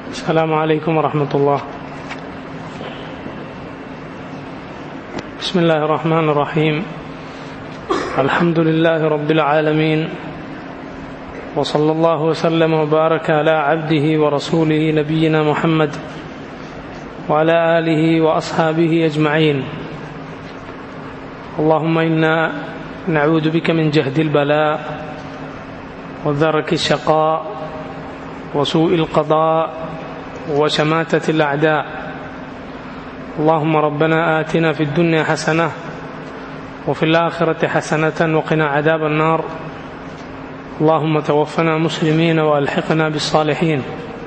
السلام عليكم ورحمة الله بسم الله الرحمن الرحيم الحمد لله رب العالمين وصلى الله وسلم وبارك على عبده ورسوله نبينا محمد وعلى آله وأصحابه أجمعين اللهم إنا نعوذ بك من جهد البلاء ودرك الشقاء وسوء القضاء وشماتة الأعداء اللهم ربنا آتنا في الدنيا حسنة وفي الآخرة حسنة وقنا عذاب النار اللهم توفنا مسلمين وألحقنا بالصالحين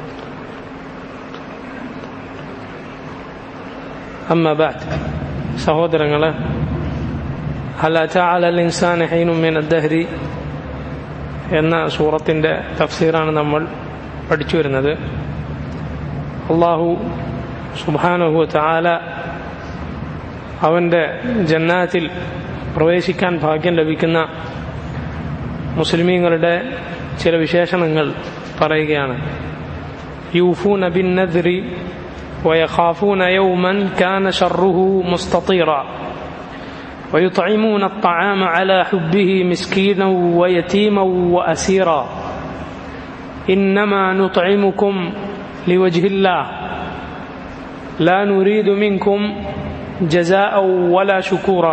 أما بعد സഹോദരങ്ങളെ ഹൽ അല ഇൻസാൻ ഹൈനും മിൻ അദ്ദഹരി എന്ന സൂറത്തിൻ്റെ തഫ്സീറാണ് നമ്മൾ പഠിച്ചു വരുന്നത് അള്ളാഹു സുബാനുഹു ചാല അവൻ്റെ ജന്നാത്തിൽ പ്രവേശിക്കാൻ ഭാഗ്യം ലഭിക്കുന്ന മുസ്ലിമീങ്ങളുടെ ചില വിശേഷണങ്ങൾ പറയുകയാണ് യൂഫൂന ബിൻ നദ്രി ويخافون يوما كان شره مستطيرا ويطعمون الطعام على حبه مسكينا ويتيما واسيرا انما نطعمكم لوجه الله لا نريد منكم جزاء ولا شكورا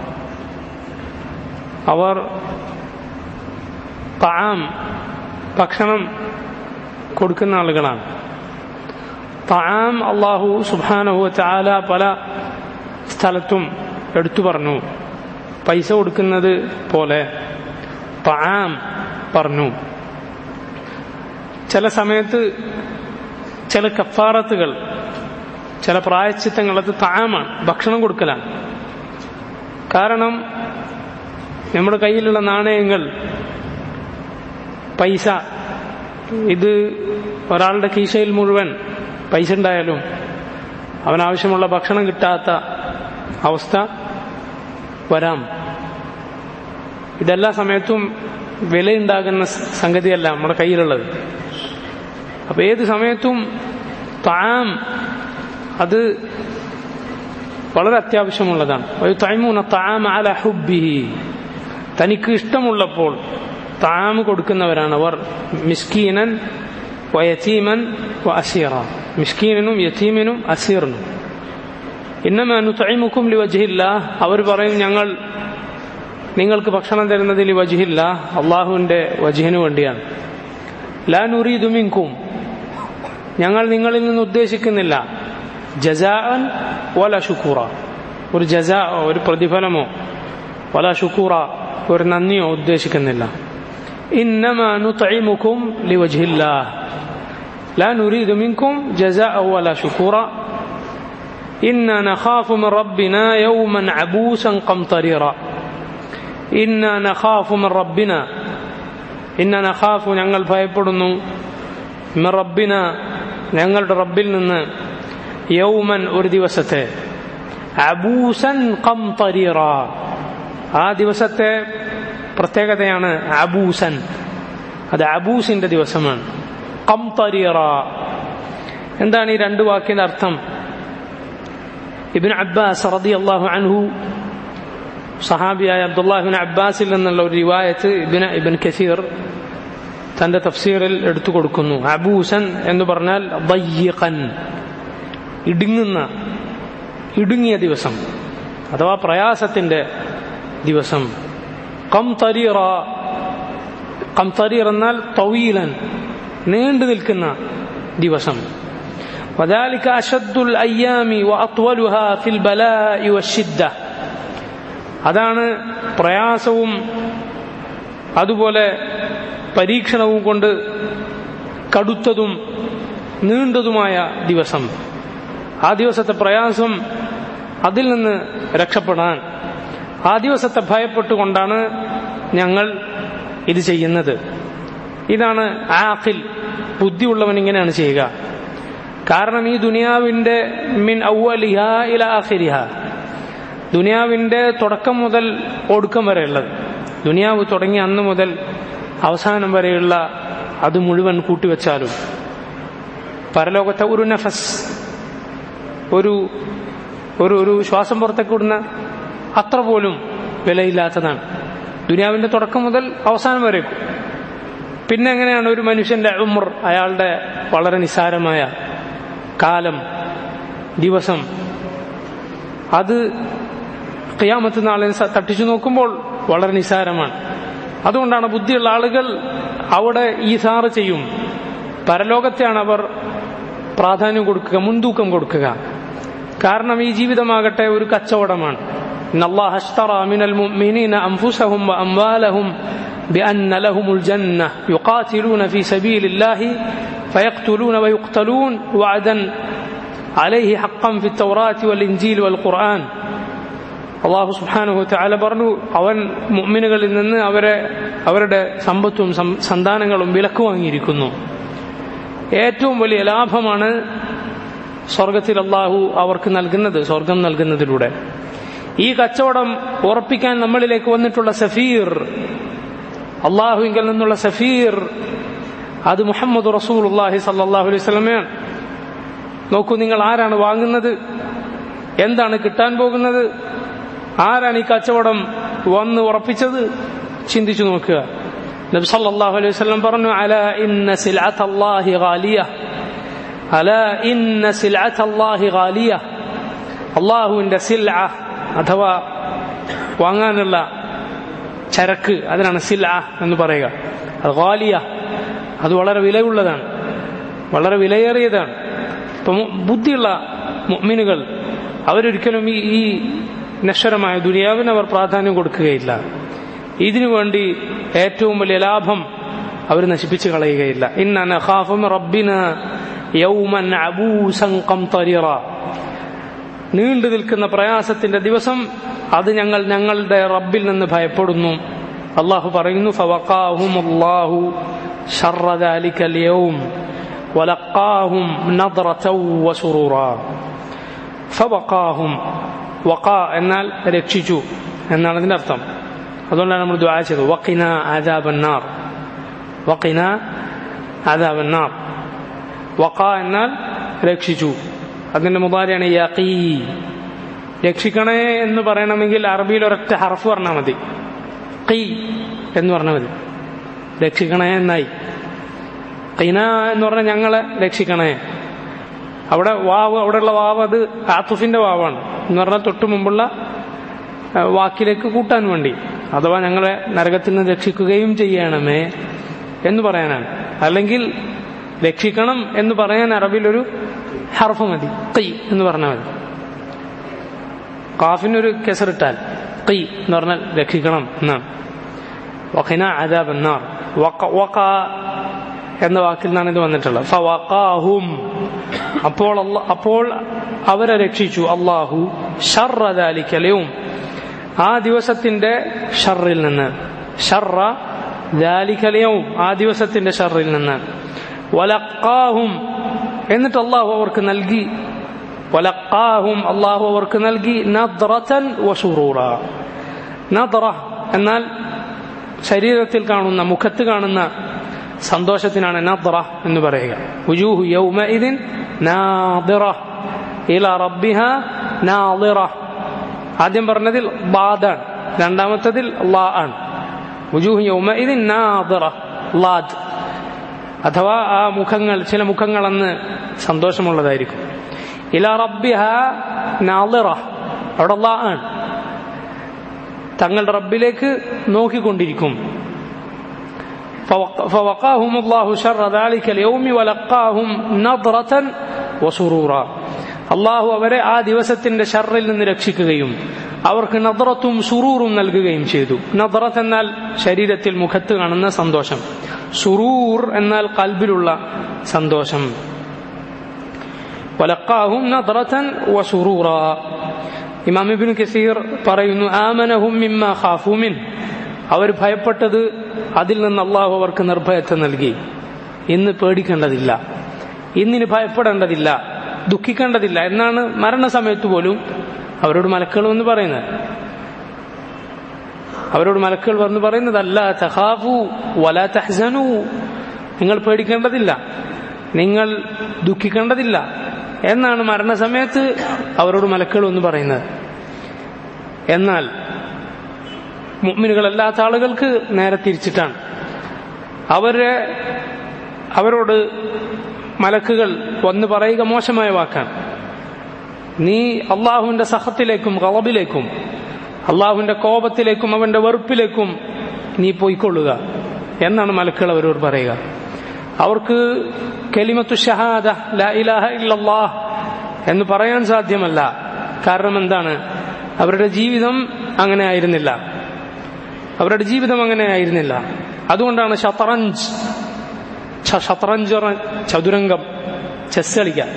അവർ താം ഭക്ഷണം കൊടുക്കുന്ന ആളുകളാണ് താം അള്ളാഹു സുബാനഹു ചാല പല സ്ഥലത്തും എടുത്തു പറഞ്ഞു പൈസ കൊടുക്കുന്നത് പോലെ താം പറഞ്ഞു ചില സമയത്ത് ചില കഫാറത്തുകൾ ചില പ്രായച്ചിത്തങ്ങൾ അത് താമാണ് ഭക്ഷണം കൊടുക്കലാണ് കാരണം നമ്മുടെ കയ്യിലുള്ള നാണയങ്ങൾ പൈസ ഇത് ഒരാളുടെ കീശയിൽ മുഴുവൻ പൈസ ഉണ്ടായാലും അവനാവശ്യമുള്ള ഭക്ഷണം കിട്ടാത്ത അവസ്ഥ വരാം ഇതെല്ലാ സമയത്തും വിലയുണ്ടാകുന്ന സംഗതിയല്ല നമ്മുടെ കയ്യിലുള്ളത് അപ്പൊ ഏത് സമയത്തും താം അത് വളരെ അത്യാവശ്യമുള്ളതാണ് ഒരു തൈമൂന താം അല ഹുബിഹി തനിക്ക് ഇഷ്ടമുള്ളപ്പോൾ താം കൊടുക്കുന്നവരാണ് അവർ മിസ്കീനൻ വയത്തീമൻ അസീറ മിസ്കീനും യത്തീമിനും അസീറിനും ഇന്നമ നുത്തൈമുക്കും ലി വജിഹില്ല അവർ പറയും ഞങ്ങൾ നിങ്ങൾക്ക് ഭക്ഷണം തരുന്നതിൽ വജിഹില്ല അള്ളാഹുവിന്റെ വജിഹിന് വേണ്ടിയാണ് ലാ നുറീദുമിൻകും ഞങ്ങൾ നിങ്ങളിൽ നിന്ന് ഉദ്ദേശിക്കുന്നില്ല ജസാൻ വല ഷുക്കൂറ ഒരു ജസ ഒരു പ്രതിഫലമോ വല ഷുക്കൂറ ഒരു നന്ദിയോ ഉദ്ദേശിക്കുന്നില്ല ഇന്നമ നുത്തൈമുക്കും ലി വജിഹില്ല لا نريد منكم جزاء ولا شكورا إنا نخاف من ربنا يوما عبوسا قمطريرا إنا نخاف من ربنا إنا نخاف ഞങ്ങൾ ഭയപ്പെടുന്നു من ربنا ഞങ്ങളുടെ റബ്ബിൽ നിന്ന് യൗമൻ ഒരു ദിവസത്തെ അബൂസൻ ഖംതരീറ ആ ദിവസത്തെ പ്രത്യേകതയാണ് അബൂസൻ അത് അബൂസിന്റെ ദിവസമാണ് ഖംതരീറ എന്താണ് ഈ രണ്ട് വാക്കിന്റെ അർത്ഥം ഇബിൻ അബ്ബാസ് റതി അള്ളാഹു അൻഹു സഹാബിയായ അബ്ദുല്ലാഹിബിൻ അബ്ബാസിൽ നിന്നുള്ള ഒരു റിവായത്ത് ഇബിൻ ഇബിൻ കസീർ തന്റെ തഫ്സീറിൽ എടുത്തു കൊടുക്കുന്നു അബൂസൻ എന്ന് പറഞ്ഞാൽ ദയ്യഖൻ ഇടുങ്ങുന്ന ഇടുങ്ങിയ ദിവസം അഥവാ പ്രയാസത്തിന്റെ ദിവസം കംതരീറ കംതരീർ എന്നാൽ തവീലൻ നീണ്ടു നിൽക്കുന്ന ദിവസം وذلك أشد الأيام وأطولها في البلاء والشدة അതാണ് പ്രയാസവും അതുപോലെ പരീക്ഷണവും കൊണ്ട് കടുത്തതും നീണ്ടതുമായ ദിവസം ആ ദിവസത്തെ പ്രയാസം അതിൽ നിന്ന് രക്ഷപ്പെടാൻ ആ ദിവസത്തെ ഭയപ്പെട്ടുകൊണ്ടാണ് ഞങ്ങൾ ഇത് ചെയ്യുന്നത് ഇതാണ് ആഖിൽ ബുദ്ധിയുള്ളവൻ ഇങ്ങനെയാണ് ചെയ്യുക കാരണം ഈ ദുനിയാവിന്റെ മിൻ ഔവലിഹ ഇല ആഖിരിഹ ദുനിയാവിന്റെ തുടക്കം മുതൽ ഒടുക്കം വരെയുള്ളത് ദുനിയാവ് തുടങ്ങി അന്ന് മുതൽ അവസാനം വരെയുള്ള അത് മുഴുവൻ കൂട്ടിവെച്ചാലും പരലോകത്തെ ഒരു നഫസ് ഒരു ഒരു ഒരു ശ്വാസം പുറത്തേക്ക് വിടുന്ന അത്ര പോലും വിലയില്ലാത്തതാണ് ദുനിയാവിന്റെ തുടക്കം മുതൽ അവസാനം വരേക്കും പിന്നെ എങ്ങനെയാണ് ഒരു മനുഷ്യന്റെ ഉമർ അയാളുടെ വളരെ നിസ്സാരമായ കാലം ദിവസം അത് ഖിയാമത്ത് നാളിൽ തട്ടിച്ചു നോക്കുമ്പോൾ വളരെ നിസ്സാരമാണ് അതുകൊണ്ടാണ് ബുദ്ധിയുള്ള ആളുകൾ അവിടെ ഈസാറ് ചെയ്യും പരലോകത്തെയാണ് അവർ പ്രാധാന്യം കൊടുക്കുക മുൻതൂക്കം കൊടുക്കുക കാരണം ഈ ജീവിതമാകട്ടെ ഒരു കച്ചവടമാണ് إن الله اشترى من المؤمنين أنفسهم وأموالهم بأن لهم الجنة يقاتلون في سبيل الله فيقتلون ويقتلون وعدا عليه حقا في التوراة والإنجيل والقرآن അള്ളാഹു സുബാനുഹു താല പറഞ്ഞു അവൻ മുഅ്മിനുകളിൽ നിന്ന് അവരെ അവരുടെ സമ്പത്തും സന്താനങ്ങളും വിലക്ക് വാങ്ങിയിരിക്കുന്നു ഏറ്റവും വലിയ ലാഭമാണ് സ്വർഗത്തിൽ അള്ളാഹു അവർക്ക് നൽകുന്നത് സ്വർഗം നൽകുന്നതിലൂടെ ഈ കച്ചവടം ഉറപ്പിക്കാൻ നമ്മളിലേക്ക് വന്നിട്ടുള്ള സഫീർ അള്ളാഹുവിങ്കിൽ നിന്നുള്ള സഫീർ അത് മുഹമ്മദ് റസൂൽ അള്ളാഹി സല്ലാഹു അലൈഹി സ്വലമയാണ് നോക്കൂ നിങ്ങൾ ആരാണ് വാങ്ങുന്നത് എന്താണ് കിട്ടാൻ പോകുന്നത് ആരാണ് ഈ കച്ചവടം വന്ന് ഉറപ്പിച്ചത് ചിന്തിച്ചു നോക്കുക നബി സല്ലല്ലാഹു അലൈഹി വസല്ലം പറഞ്ഞു അല ഇന്ന സിൽഅത അല്ലാഹി ഗാലിയ അല ഇന്ന സിൽഅത അല്ലാഹി ഗാലിയ അള്ളാഹുവിന്റെ സിൽഅ അഥവാ വാങ്ങാനുള്ള ചരക്ക് അതിനാണ് സിൽഅ എന്ന് പറയുക അത് ഗാലിയ അത് വളരെ വിലയുള്ളതാണ് വളരെ വിലയേറിയതാണ് ഇപ്പം ബുദ്ധിയുള്ള മുഅ്മിനുകൾ അവരൊരിക്കലും ഈ ഈ നശ്വരമായ ദുനിയാവിന് അവർ പ്രാധാന്യം കൊടുക്കുകയില്ല ഇതിനു വേണ്ടി ഏറ്റവും വലിയ ലാഭം അവർ നശിപ്പിച്ചു കളയുകയില്ല ഇന്ന ഖാഫും റബ്ബിന യൗമൻ അബൂസൻ ഖംതരിറ നീണ്ടു നിൽക്കുന്ന പ്രയാസത്തിന്റെ ദിവസം അത് ഞങ്ങൾ ഞങ്ങളുടെ റബ്ബിൽ നിന്ന് ഭയപ്പെടുന്നു അള്ളാഹു പറയുന്നു ഫവഖാഹും അല്ലാഹു ശർറ ذلك اليوم ولقاهم نظرة وسرورا ഫവഖാഹും വഖ എന്നാൽ രക്ഷിച്ചു എന്നാണ് അതിന്റെ അർത്ഥം അതുകൊണ്ടാണ് നമ്മൾ ദ്വാ ചെയ്തത് വഖിന ആദാബന്നാർ വഖിന ആദാബന്നാർ വഖ എന്നാൽ രക്ഷിച്ചു അതിന്റെ മുതാരിയാണ് യഖീ രക്ഷിക്കണേ എന്ന് പറയണമെങ്കിൽ അറബിയിൽ ഒരൊറ്റ ഹർഫ് പറഞ്ഞാൽ മതി ഖീ എന്ന് പറഞ്ഞാൽ മതി രക്ഷിക്കണേ എന്നായി ഖിന എന്ന് പറഞ്ഞാൽ ഞങ്ങളെ രക്ഷിക്കണേ അവിടെ വാവ് അവിടെയുള്ള വാവ് അത് ആത്തുഫിന്റെ വാവാണ് എന്ന് പറഞ്ഞാൽ തൊട്ടു മുമ്പുള്ള വാക്കിലേക്ക് കൂട്ടാൻ വേണ്ടി അഥവാ ഞങ്ങളെ നരകത്തിൽ നിന്ന് രക്ഷിക്കുകയും ചെയ്യണമേ എന്ന് പറയാനാണ് അല്ലെങ്കിൽ രക്ഷിക്കണം എന്ന് പറയാൻ അറബിൽ ഒരു ഹർഫ് മതി കൈ എന്ന് പറഞ്ഞാൽ മതി കാഫിനൊരു കെസറിട്ടാൽ കൈ എന്ന് പറഞ്ഞാൽ രക്ഷിക്കണം എന്നാണ് വഖിന അദാബ് എന്നാർ വഖ എന്ന വാക്കിൽ നിന്നാണ് ഇത് വന്നിട്ടുള്ളത് ഫവഖാഹും അപ്പോൾ അപ്പോൾ അവരെ രക്ഷിച്ചു അള്ളാഹു ഷർറദാലിക്കലയും ആ ദിവസത്തിന്റെ ഷറിൽ നിന്ന് ഷർറ ദാലിക്കലയും ആ ദിവസത്തിന്റെ ഷറിൽ നിന്ന് വലക്കാഹും എന്നിട്ട് അള്ളാഹു അവർക്ക് നൽകി വലക്കാഹും അള്ളാഹു അവർക്ക് നൽകി നദ്റൻ വസുറൂറ നദ്റ എന്നാൽ ശരീരത്തിൽ കാണുന്ന മുഖത്ത് കാണുന്ന സന്തോഷത്തിനാണ് നദ്റ എന്ന് പറയുക ഉജൂഹു യൗമഇദിൻ നാദിറ ഇല റബ്ബിഹ നാദിറ ആദ്യം പറഞ്ഞതിൽ ബാദാണ് രണ്ടാമത്തതിൽ ലാ ആണ് ഉജൂഹു യൗമഇദിൻ നാദിറ ലാദ് അഥവാ ആ മുഖങ്ങൾ ചില മുഖങ്ങൾ അന്ന് സന്തോഷമുള്ളതായിരിക്കും ഇല റബ്ബിഹ നാദിറ അവിടെ ലാ ആണ് തങ്ങളുടെ റബ്ബിലേക്ക് നോക്കിക്കൊണ്ടിരിക്കും فوقاهم الله شر ذلك اليوم ولقاهم نظرة وسرورا അള്ളാഹു അവരെ ആ ദിവസത്തിന്റെ ഷറിൽ നിന്ന് രക്ഷിക്കുകയും അവർക്ക് നദ്റത്തും സുറൂറും നൽകുകയും ചെയ്തു നദ്റത്ത് എന്നാൽ ശരീരത്തിൽ മുഖത്ത് കാണുന്ന സന്തോഷം സുറൂർ എന്നാൽ കൽബിലുള്ള സന്തോഷം വലക്കാഹും നദ്റത്തൻ വസുറൂറ ഇമാം ഇബ്നു കസീർ പറയുന്നു ആമനഹും മിമ്മ ഖാഫുമിൻ അവർ ഭയപ്പെട്ടത് അതിൽ നിന്ന് അള്ളാഹു അവർക്ക് നിർഭയത്വം നൽകി ഇന്ന് പേടിക്കേണ്ടതില്ല ഇന്നിന് ഭയപ്പെടേണ്ടതില്ല ദുഃഖിക്കേണ്ടതില്ല എന്നാണ് മരണസമയത്ത് പോലും അവരോട് മലക്കുകൾ വന്ന് പറയുന്നത് അവരോട് മലക്കുകൾ വന്ന് പറയുന്നത് അല്ല തഹാഫു വല തഹ്സനു നിങ്ങൾ പേടിക്കേണ്ടതില്ല നിങ്ങൾ ദുഃഖിക്കേണ്ടതില്ല എന്നാണ് മരണസമയത്ത് അവരോട് മലക്കുകൾ ഒന്ന് പറയുന്നത് എന്നാൽ മുഅ്മിനുകളല്ലാത്ത ആളുകൾക്ക് നേരെ തിരിച്ചിട്ടാണ് അവരെ അവരോട് മലക്കുകൾ വന്ന് പറയുക മോശമായ വാക്കാണ് നീ അള്ളാഹുവിന്റെ സഹത്തിലേക്കും കളബിലേക്കും അള്ളാഹുവിന്റെ കോപത്തിലേക്കും അവന്റെ വെറുപ്പിലേക്കും നീ പോയിക്കൊള്ളുക എന്നാണ് മലക്കുകൾ അവരോട് പറയുക അവർക്ക് കെലിമത്തു ഷഹാദ ലാ ഇലാഹ ഇല്ലല്ലാഹ് എന്ന് പറയാൻ സാധ്യമല്ല കാരണം എന്താണ് അവരുടെ ജീവിതം അങ്ങനെ ആയിരുന്നില്ല അവരുടെ ജീവിതം അങ്ങനെ ആയിരുന്നില്ല അതുകൊണ്ടാണ് ഷത്തറഞ്ച് ഷത്തറഞ്ച് പറഞ്ഞ ചതുരംഗം ചെസ് കളിക്കാൻ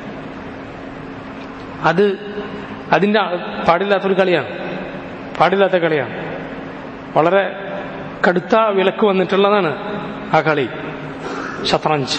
അത് അതിന്റെ പാടില്ലാത്തൊരു കളിയാണ് പാടില്ലാത്ത കളിയാണ് വളരെ കടുത്ത വിലക്ക് വന്നിട്ടുള്ളതാണ് ആ കളി ഷത്രഞ്ച്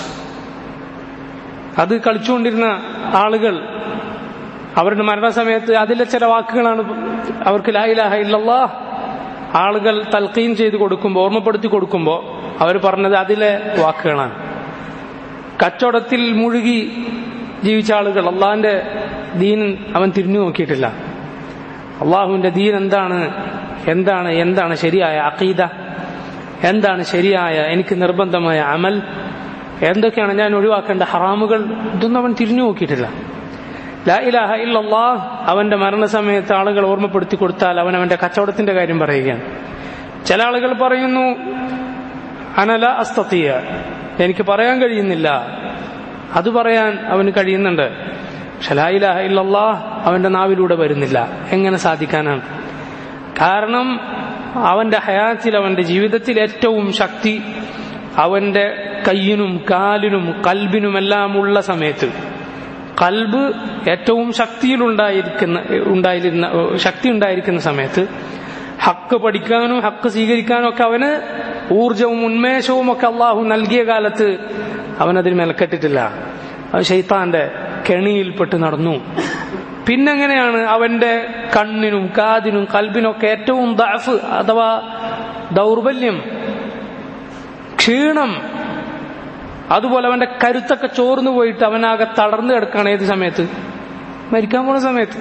അത് കളിച്ചുകൊണ്ടിരുന്ന ആളുകൾ അവരുടെ മരണസമയത്ത് അതിലെ ചില വാക്കുകളാണ് അവർക്ക് ലായിലാഹ ഇല്ലല്ലാ ആളുകൾ തൽക്കീൻ ചെയ്ത് കൊടുക്കുമ്പോൾ ഓർമ്മപ്പെടുത്തി കൊടുക്കുമ്പോൾ അവർ പറഞ്ഞത് അതിലെ വാക്കുകളാണ് കച്ചവടത്തിൽ മുഴുകി ജീവിച്ച ആളുകൾ അള്ളാഹിന്റെ ദീൻ അവൻ തിരിഞ്ഞു നോക്കിയിട്ടില്ല അള്ളാഹുവിന്റെ ദീൻ എന്താണ് എന്താണ് എന്താണ് ശരിയായ അഖീദ എന്താണ് ശരിയായ എനിക്ക് നിർബന്ധമായ അമൽ എന്തൊക്കെയാണ് ഞാൻ ഒഴിവാക്കേണ്ട ഹറാമുകൾ ഇതൊന്നും അവൻ തിരിഞ്ഞു നോക്കിയിട്ടില്ല ലാ ഇലാഹ ഇല്ലല്ലാഹ് അവന്റെ മരണസമയത്ത് ആളുകൾ ഓർമ്മപ്പെടുത്തി കൊടുത്താൽ അവൻ അവന്റെ കച്ചവടത്തിന്റെ കാര്യം പറയുകയാണ് ചില ആളുകൾ പറയുന്നു അനല അസ്തീയ എനിക്ക് പറയാൻ കഴിയുന്നില്ല അത് പറയാൻ അവന് കഴിയുന്നുണ്ട് പക്ഷെ ലാ ഇലാഹ ഇല്ലല്ലാഹ് അവന്റെ നാവിലൂടെ വരുന്നില്ല എങ്ങനെ സാധിക്കാനാണ് കാരണം അവന്റെ ഹയാത്തിൽ അവന്റെ ജീവിതത്തിൽ ഏറ്റവും ശക്തി അവന്റെ കയ്യിനും കാലിനും കൽബിനുമെല്ലാം ഉള്ള സമയത്ത് കൽബ് ഏറ്റവും ശക്തിയിലുണ്ടായിരിക്കുന്ന ഉണ്ടായിരുന്ന ശക്തി ഉണ്ടായിരിക്കുന്ന സമയത്ത് ഹക്ക് പഠിക്കാനും ഹക്ക് സ്വീകരിക്കാനും ഒക്കെ അവന് ഊർജവും ഉന്മേഷവും ഒക്കെ അള്ളാഹു നൽകിയ കാലത്ത് അവനതിന് മെനക്കെട്ടിട്ടില്ല അത് ഷെയ്ത്താന്റെ കെണിയിൽപ്പെട്ട് നടന്നു പിന്നെങ്ങനെയാണ് അവന്റെ കണ്ണിനും കാതിനും കൽബിനൊക്കെ ഏറ്റവും ദാഫ് അഥവാ ദൗർബല്യം ക്ഷീണം അതുപോലെ അവന്റെ കരുത്തൊക്കെ ചോർന്നു പോയിട്ട് അവനാകെ തളർന്നു കിടക്കുകയാണ് ഏത് സമയത്ത് മരിക്കാൻ പോണ സമയത്ത്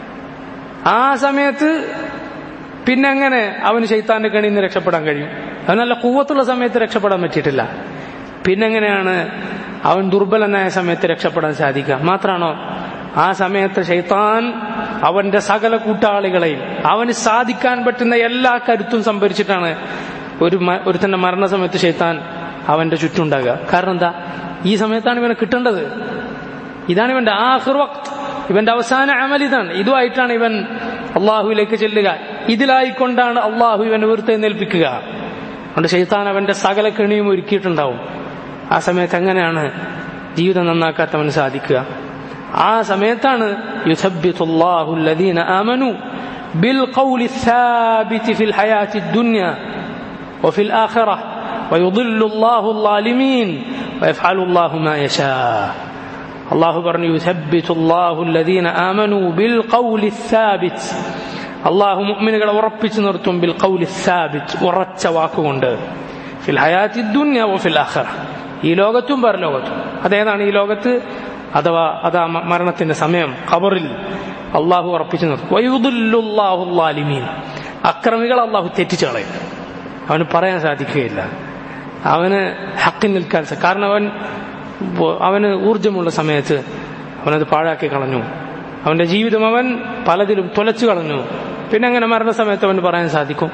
ആ സമയത്ത് പിന്നെ എങ്ങനെ അവന് ശൈത്താന്റെ കണിയിൽ നിന്ന് രക്ഷപ്പെടാൻ കഴിയും അവൻ നല്ല കൂവത്തുള്ള സമയത്ത് രക്ഷപ്പെടാൻ പറ്റിയിട്ടില്ല പിന്നെങ്ങനെയാണ് അവൻ ദുർബലനായ സമയത്ത് രക്ഷപ്പെടാൻ സാധിക്കുക മാത്രാണോ ആ സമയത്ത് ഷെയ്ത്താൻ അവന്റെ സകല കൂട്ടാളികളെയും അവന് സാധിക്കാൻ പറ്റുന്ന എല്ലാ കരുത്തും സംഭരിച്ചിട്ടാണ് ഒരു ഒരുത്തന്റെ മരണസമയത്ത് ഷെയ്ത്താൻ അവന്റെ ചുറ്റുണ്ടാകുക കാരണം എന്താ ഈ സമയത്താണ് ഇവനെ കിട്ടേണ്ടത് ഇതാണ് ഇവന്റെ ആഹിർ വക്ത് ഇവന്റെ അവസാന അമൽ ഇതാണ് ഇതുമായിട്ടാണ് ഇവൻ അള്ളാഹുവിലേക്ക് ചെല്ലുക ഇതിലായിക്കൊണ്ടാണ് അള്ളാഹു ഇവനെ ഉയർത്തെഴുന്നേൽപ്പിക്കുക അതുകൊണ്ട് ഷെയ്ത്താൻ അവന്റെ സകല കെണിയും ഒരുക്കിയിട്ടുണ്ടാവും ആ സമയത്ത് എങ്ങനെയാണ് ജീവിതം നന്നാക്കാത്തവന് സാധിക്കുക ആ സമയത്താണ് യുസബ്ബിത്തുല്ലാഹു الذين آمنوا بالقول الثابت في الحياة الدنيا وفي الآخرة ويضل الله الظالمين ويفعل الله ما يشاء الله പറഞ്ഞു يثبت الله الذين آمنوا بالقول الثابت അള്ളാഹു മുഅ്മിനുകളെ ഉറപ്പിച്ചു നിർത്തും ബിൽ ഖൗലി സാബിത്ത് ഉറച്ച വാക്കുകൊണ്ട് ഫിൽ ഹയാത്തി ദുന്യ ഫിൽ ആഖിറ ഈ ലോകത്തും പരലോകത്തും അതേതാണ് ഈ ലോകത്ത് അഥവാ അതാ മരണത്തിന്റെ സമയം ഖബറിൽ അള്ളാഹു ഉറപ്പിച്ചു നിർത്തും അക്രമികൾ അള്ളാഹു തെറ്റിച്ചു കളയും അവന് പറയാൻ സാധിക്കുകയില്ല അവന് ഹക്കിൽ നിൽക്കാൻ കാരണം അവൻ അവന് ഊർജമുള്ള സമയത്ത് അവനത് പാഴാക്കി കളഞ്ഞു അവന്റെ ജീവിതം അവൻ പലതിലും തുലച്ചു കളഞ്ഞു പിന്നെ അങ്ങനെ മരണസമയത്ത് അവന് പറയാൻ സാധിക്കും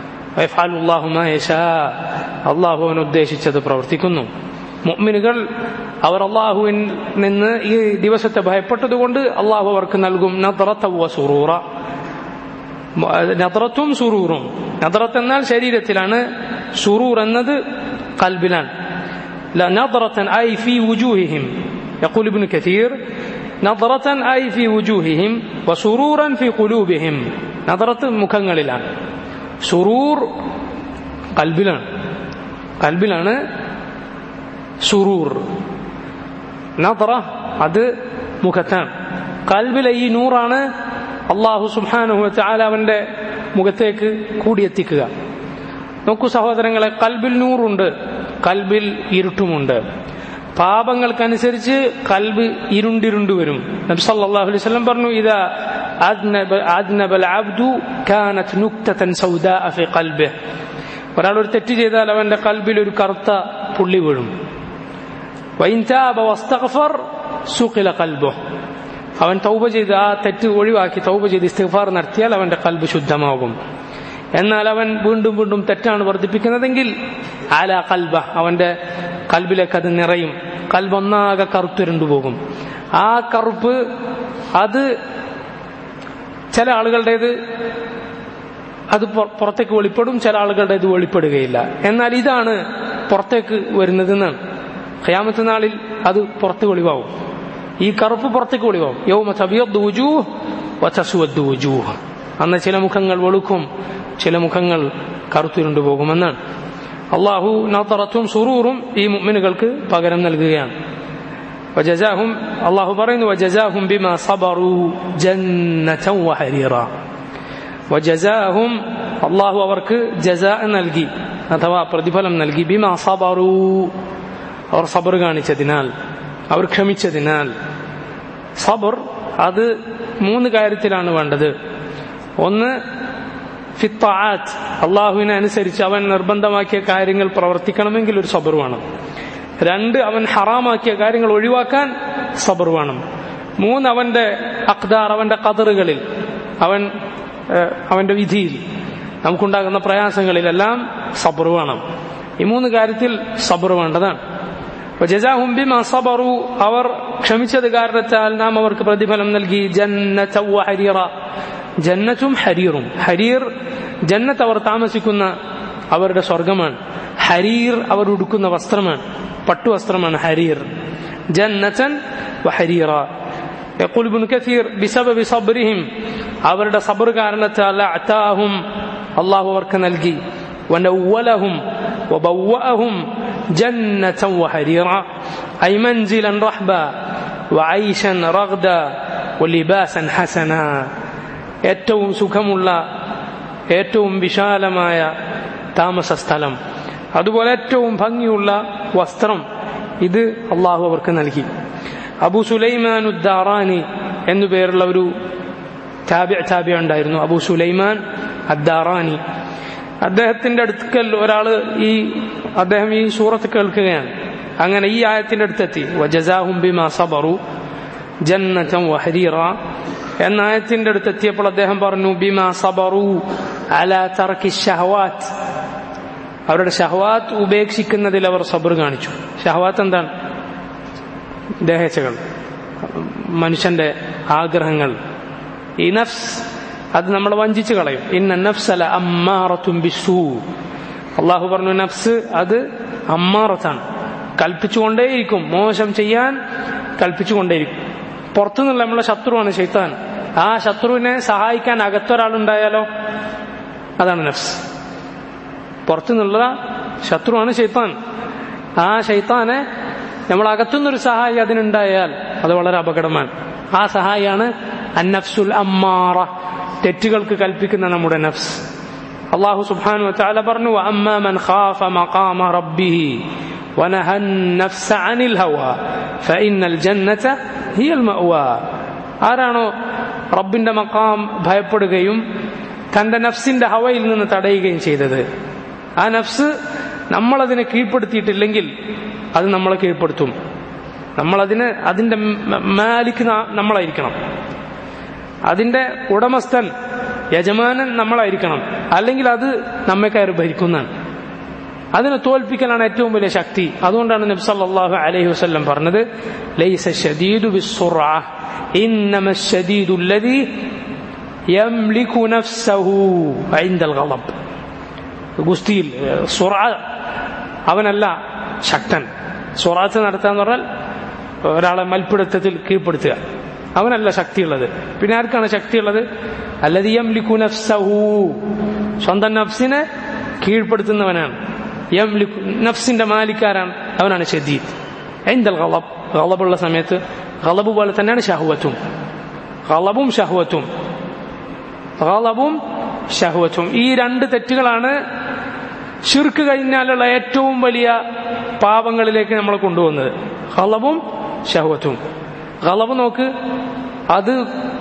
അള്ളാഹു അവൻ ഉദ്ദേശിച്ചത് പ്രവർത്തിക്കുന്നു മുഅ്മിനുകൾ അവർ അള്ളാഹുവിൽ നിന്ന് ഈ ദിവസത്തെ ഭയപ്പെട്ടതുകൊണ്ട് അള്ളാഹു അവർക്ക് നൽകും നദ്റത്തവ സുറൂറ നദ്റത്തും സുറൂറും നദ്റത്ത് എന്നാൽ ശരീരത്തിലാണ് സുറൂർ എന്നത് കൽബിലാണ് نظرة أي في وجوههم يقول ابن كثير نظرة أي في وجوههم وسرورا في قلوبهم نظرة മുഖങ്ങളിലാണ് സുറൂർ കൽബിലാണ് കൽബിലാണ് സുറൂർ നദ്റ അത് മുഖത്താണ് കൽബിലെ ഈ നൂറാണ് അള്ളാഹു സുബാനുഹു അവന്റെ മുഖത്തേക്ക് കൂടിയെത്തിക്കുക നോക്കൂ സഹോദരങ്ങളെ കൽബിൽ നൂറുണ്ട് കൽബിൽ ഇരുട്ടുമുണ്ട് പാപങ്ങൾക്കനുസരിച്ച് കൽബ് ഇരുണ്ടിരുണ്ടു വരും നബി സല്ലല്ലാഹു അലൈഹി വസല്ലം പറഞ്ഞു ഇതാ അദ്നബ അദ്നബൽ അബ്ദു കാനത് നുക്തതൻ സൗദാഅ ഫി ഖൽബിഹി ഒരാൾ ഒരു തെറ്റ് ചെയ്താൽ അവന്റെ കൽബിൽ ഒരു കറുത്ത പുള്ളി വീഴും വൈൻ താബ വസ്തഗ്ഫർ സുഖില ഖൽബുഹു അവൻ തൗബ ചെയ്ത് ആ തെറ്റ് ഒഴിവാക്കി തൗബ ചെയ്ത് ഇസ്തിഗ്ഫാർ നടത്തിയാൽ അവന്റെ കൽബ് ശുദ്ധമാകും എന്നാൽ അവൻ വീണ്ടും വീണ്ടും തെറ്റാണ് വർദ്ധിപ്പിക്കുന്നതെങ്കിൽ ആല കൽബ അവന്റെ കൽബിലേക്ക് അത് നിറയും കൽബ് ഒന്നാകെ കറുത്തുരുണ്ടു പോകും ആ കറുപ്പ് അത് ചില ആളുകളുടേത് അത് പുറത്തേക്ക് വെളിപ്പെടും ചില ആളുകളുടെ ഇത് വെളിപ്പെടുകയില്ല എന്നാൽ ഇതാണ് പുറത്തേക്ക് വരുന്നത് എന്നാണ് ഖയാമത്ത് നാളിൽ അത് പുറത്ത് വെളിവാവും ഈ കറുപ്പ് പുറത്തേക്ക് വെളിവാവും യൗമ തബിയൂഹ് അന്ന് ചില മുഖങ്ങൾ വെളുക്കും ചില മുഖങ്ങൾ കറുത്തുരുണ്ടു പോകുമെന്നാണ് അള്ളാഹു നത്തറത്തും സുറൂറും ഈ മുഅ്മിനുകൾക്ക് പകരം നൽകുകയാണ് വജസാഹും അള്ളാഹു പറയുന്നു വജസാഹും ബിമ സബറു ജന്നതൻ വഹരീറ വജസാഹും അള്ളാഹു അവർക്ക് ജസാ നൽകി അഥവാ പ്രതിഫലം നൽകി ബിമ സബറു അവർ സബർ കാണിച്ചതിനാൽ അവർ ക്ഷമിച്ചതിനാൽ സബർ അത് മൂന്ന് കാര്യത്തിലാണ് വേണ്ടത് ഒന്ന് ഫിത്താത്ത് അള്ളാഹുവിനെ അനുസരിച്ച് അവൻ നിർബന്ധമാക്കിയ കാര്യങ്ങൾ പ്രവർത്തിക്കണമെങ്കിൽ ഒരു സബർ വേണം രണ്ട് അവൻ ഹറാമാക്കിയ കാര്യങ്ങൾ ഒഴിവാക്കാൻ സബർ വേണം മൂന്ന് അവന്റെ അക്താർ അവന്റെ കതറുകളിൽ അവൻ അവന്റെ വിധിയിൽ നമുക്കുണ്ടാകുന്ന പ്രയാസങ്ങളിലെല്ലാം സബർ വേണം ഈ മൂന്ന് കാര്യത്തിൽ സബർ വേണ്ടതാണ് ജസാഹും ബിമ സബറു അവർ ക്ഷമിച്ചത് കാരണത്താൽ നാം അവർക്ക് പ്രതിഫലം നൽകി ജന്നത ഹരീറ ജന്നത്തും ഹരീറും ഹരീർ ജന്നത്ത് അവർ താമസിക്കുന്ന അവരുടെ സ്വർഗമാണ് ഹരീർ അവർ ഉടുക്കുന്ന വസ്ത്രമാണ് പട്ടുവസ്ത്രമാണ് ഹരീർ ജന്നതൻ വഹരീറ يقول ابن كثير بسبب صبرهم അവരുടെ സബർ കാരണത്താൽ അതാഹും അള്ളാഹു അവർക്ക് നൽകി ونولهم وبوأهم جنة وحريرا أي منزلا رحبا وعيشا رغدا ولباسا حسنا ഏറ്റവും സുഖമുള്ള ഏറ്റവും വിശാലമായ താമസ സ്ഥലം അതുപോലെ ഏറ്റവും ഭംഗിയുള്ള വസ്ത്രം ഇത് അള്ളാഹു അവർക്ക് നൽകി അബു സുലൈമാൻ ഉദ്ദാറാനി എന്നു പേരുള്ള ഒരു താബി താബി ഉണ്ടായിരുന്നു അബു സുലൈമാൻ അദ്ദാറാനി അദ്ദേഹത്തിന്റെ അടുക്കൽ ഒരാള് ഈ അദ്ദേഹം ഈ സൂറത്ത് കേൾക്കുകയാണ് അങ്ങനെ ഈ ആയത്തിന്റെ അടുത്തെത്തി വജസാഹും ബിമാ സബറു ജന്നതം വഹരീറ എന്ന ആയത്തിന്റെ അടുത്തെത്തിയപ്പോൾ അദ്ദേഹം പറഞ്ഞു ബിമാ സബറു അല തർക്കി ഷഹവാത്ത് അവരുടെ ഷഹവാത്ത് ഉപേക്ഷിക്കുന്നതിൽ അവർ സബർ കാണിച്ചു ഷഹവാത്ത് എന്താണ് ദേഹേച്ഛകൾ മനുഷ്യന്റെ ആഗ്രഹങ്ങൾ ഈ നഫ്സ് അത് നമ്മൾ വഞ്ചിച്ചു കളയും ഇന്ന നഫ്സല അമ്മാറത്തും ബിസു അള്ളാഹു പറഞ്ഞു നഫ്സ് അത് അമ്മാറത്താണ് കൽപ്പിച്ചുകൊണ്ടേയിരിക്കും മോശം ചെയ്യാൻ കൽപ്പിച്ചുകൊണ്ടേയിരിക്കും പുറത്തുനിന്നുള്ള നമ്മളെ ശത്രുവാണ് ശൈത്താൻ ആ ശത്രുവിനെ സഹായിക്കാൻ അകത്തൊരാളുണ്ടായാലോ അതാണ് നഫ്സ് പുറത്തുനിന്നുള്ള ശത്രുവാണ് ശൈത്താൻ ആ ശൈത്താനെ നമ്മൾ അകത്തുനിന്നൊരു സഹായി അതിനുണ്ടായാൽ അത് വളരെ അപകടമാണ് ആ സഹായിയാണ് അന്നഫ്സുൽ അമ്മാറ തെറ്റുകൾക്ക് കൽപ്പിക്കുന്ന നമ്മുടെ നഫ്സ് അള്ളാഹു സുബ്ഹാനു വതആല പറഞ്ഞു അമ്മാ മൻ ഖാഫ മഖാമ റബ്ബിഹി ونهى النفس عن الهوى فإن الجنة هي المأوى ആരാണോ റബ്ബിന്റെ മക്കാം ഭയപ്പെടുകയും തന്റെ നഫ്സിന്റെ ഹവയിൽ നിന്ന് തടയുകയും ചെയ്തത് ആ നഫ്സ് നമ്മളതിനെ കീഴ്പ്പെടുത്തിയിട്ടില്ലെങ്കിൽ അത് നമ്മളെ കീഴ്പ്പെടുത്തും നമ്മളതിന് അതിന്റെ മാലിക്ക് നമ്മളായിരിക്കണം അതിന്റെ ഉടമസ്ഥൻ യജമാനൻ നമ്മളായിരിക്കണം അല്ലെങ്കിൽ അത് നമ്മെ കയറി ഭരിക്കുന്നതാണ് അതിനെ തോൽപ്പിക്കലാണ് ഏറ്റവും വലിയ ശക്തി അതുകൊണ്ടാണ് നബി സല്ലല്ലാഹു അലൈഹി വസല്ലം പറഞ്ഞത് ലൈസ ശദീദു ബിസ്സുറഅ ഇന്നമ ശദീദു الذي يملك نفسه عند الغضب ഗുസ്തിയിൽ സുറ അവനല്ല ശക്തൻ സുറാത്ത് നടത്താന്ന് പറഞ്ഞാൽ ഒരാളെ മൽപ്പിടുത്തത്തിൽ കീഴ്പ്പെടുത്തുക അവനല്ല ശക്തിയുള്ളത് പിന്നെ ആർക്കാണ് ശക്തിയുള്ളത് അല്ലത് യംലിക്കു നഫ്സഹു സ്വന്തം നഫ്സിനെ കീഴ്പ്പെടുത്തുന്നവനാണ് യംലിക്കു നഫ്സിന്റെ മാലിക്കാരാണ് അവനാണ് ഷദീദ് എന്തൽ ഗളബ് ഗളബുള്ള സമയത്ത് ഗളബ് പോലെ തന്നെയാണ് ഷഹുവത്തും ഗളബും ഷഹുവത്തും ഗളബും ഷഹുവത്തും ഈ രണ്ട് തെറ്റുകളാണ് ഷിർക്ക് കഴിഞ്ഞാലുള്ള ഏറ്റവും വലിയ പാപങ്ങളിലേക്ക് നമ്മളെ കൊണ്ടുവന്നത് കളവും ഷഹവത്തും കളവ് നോക്ക് അത്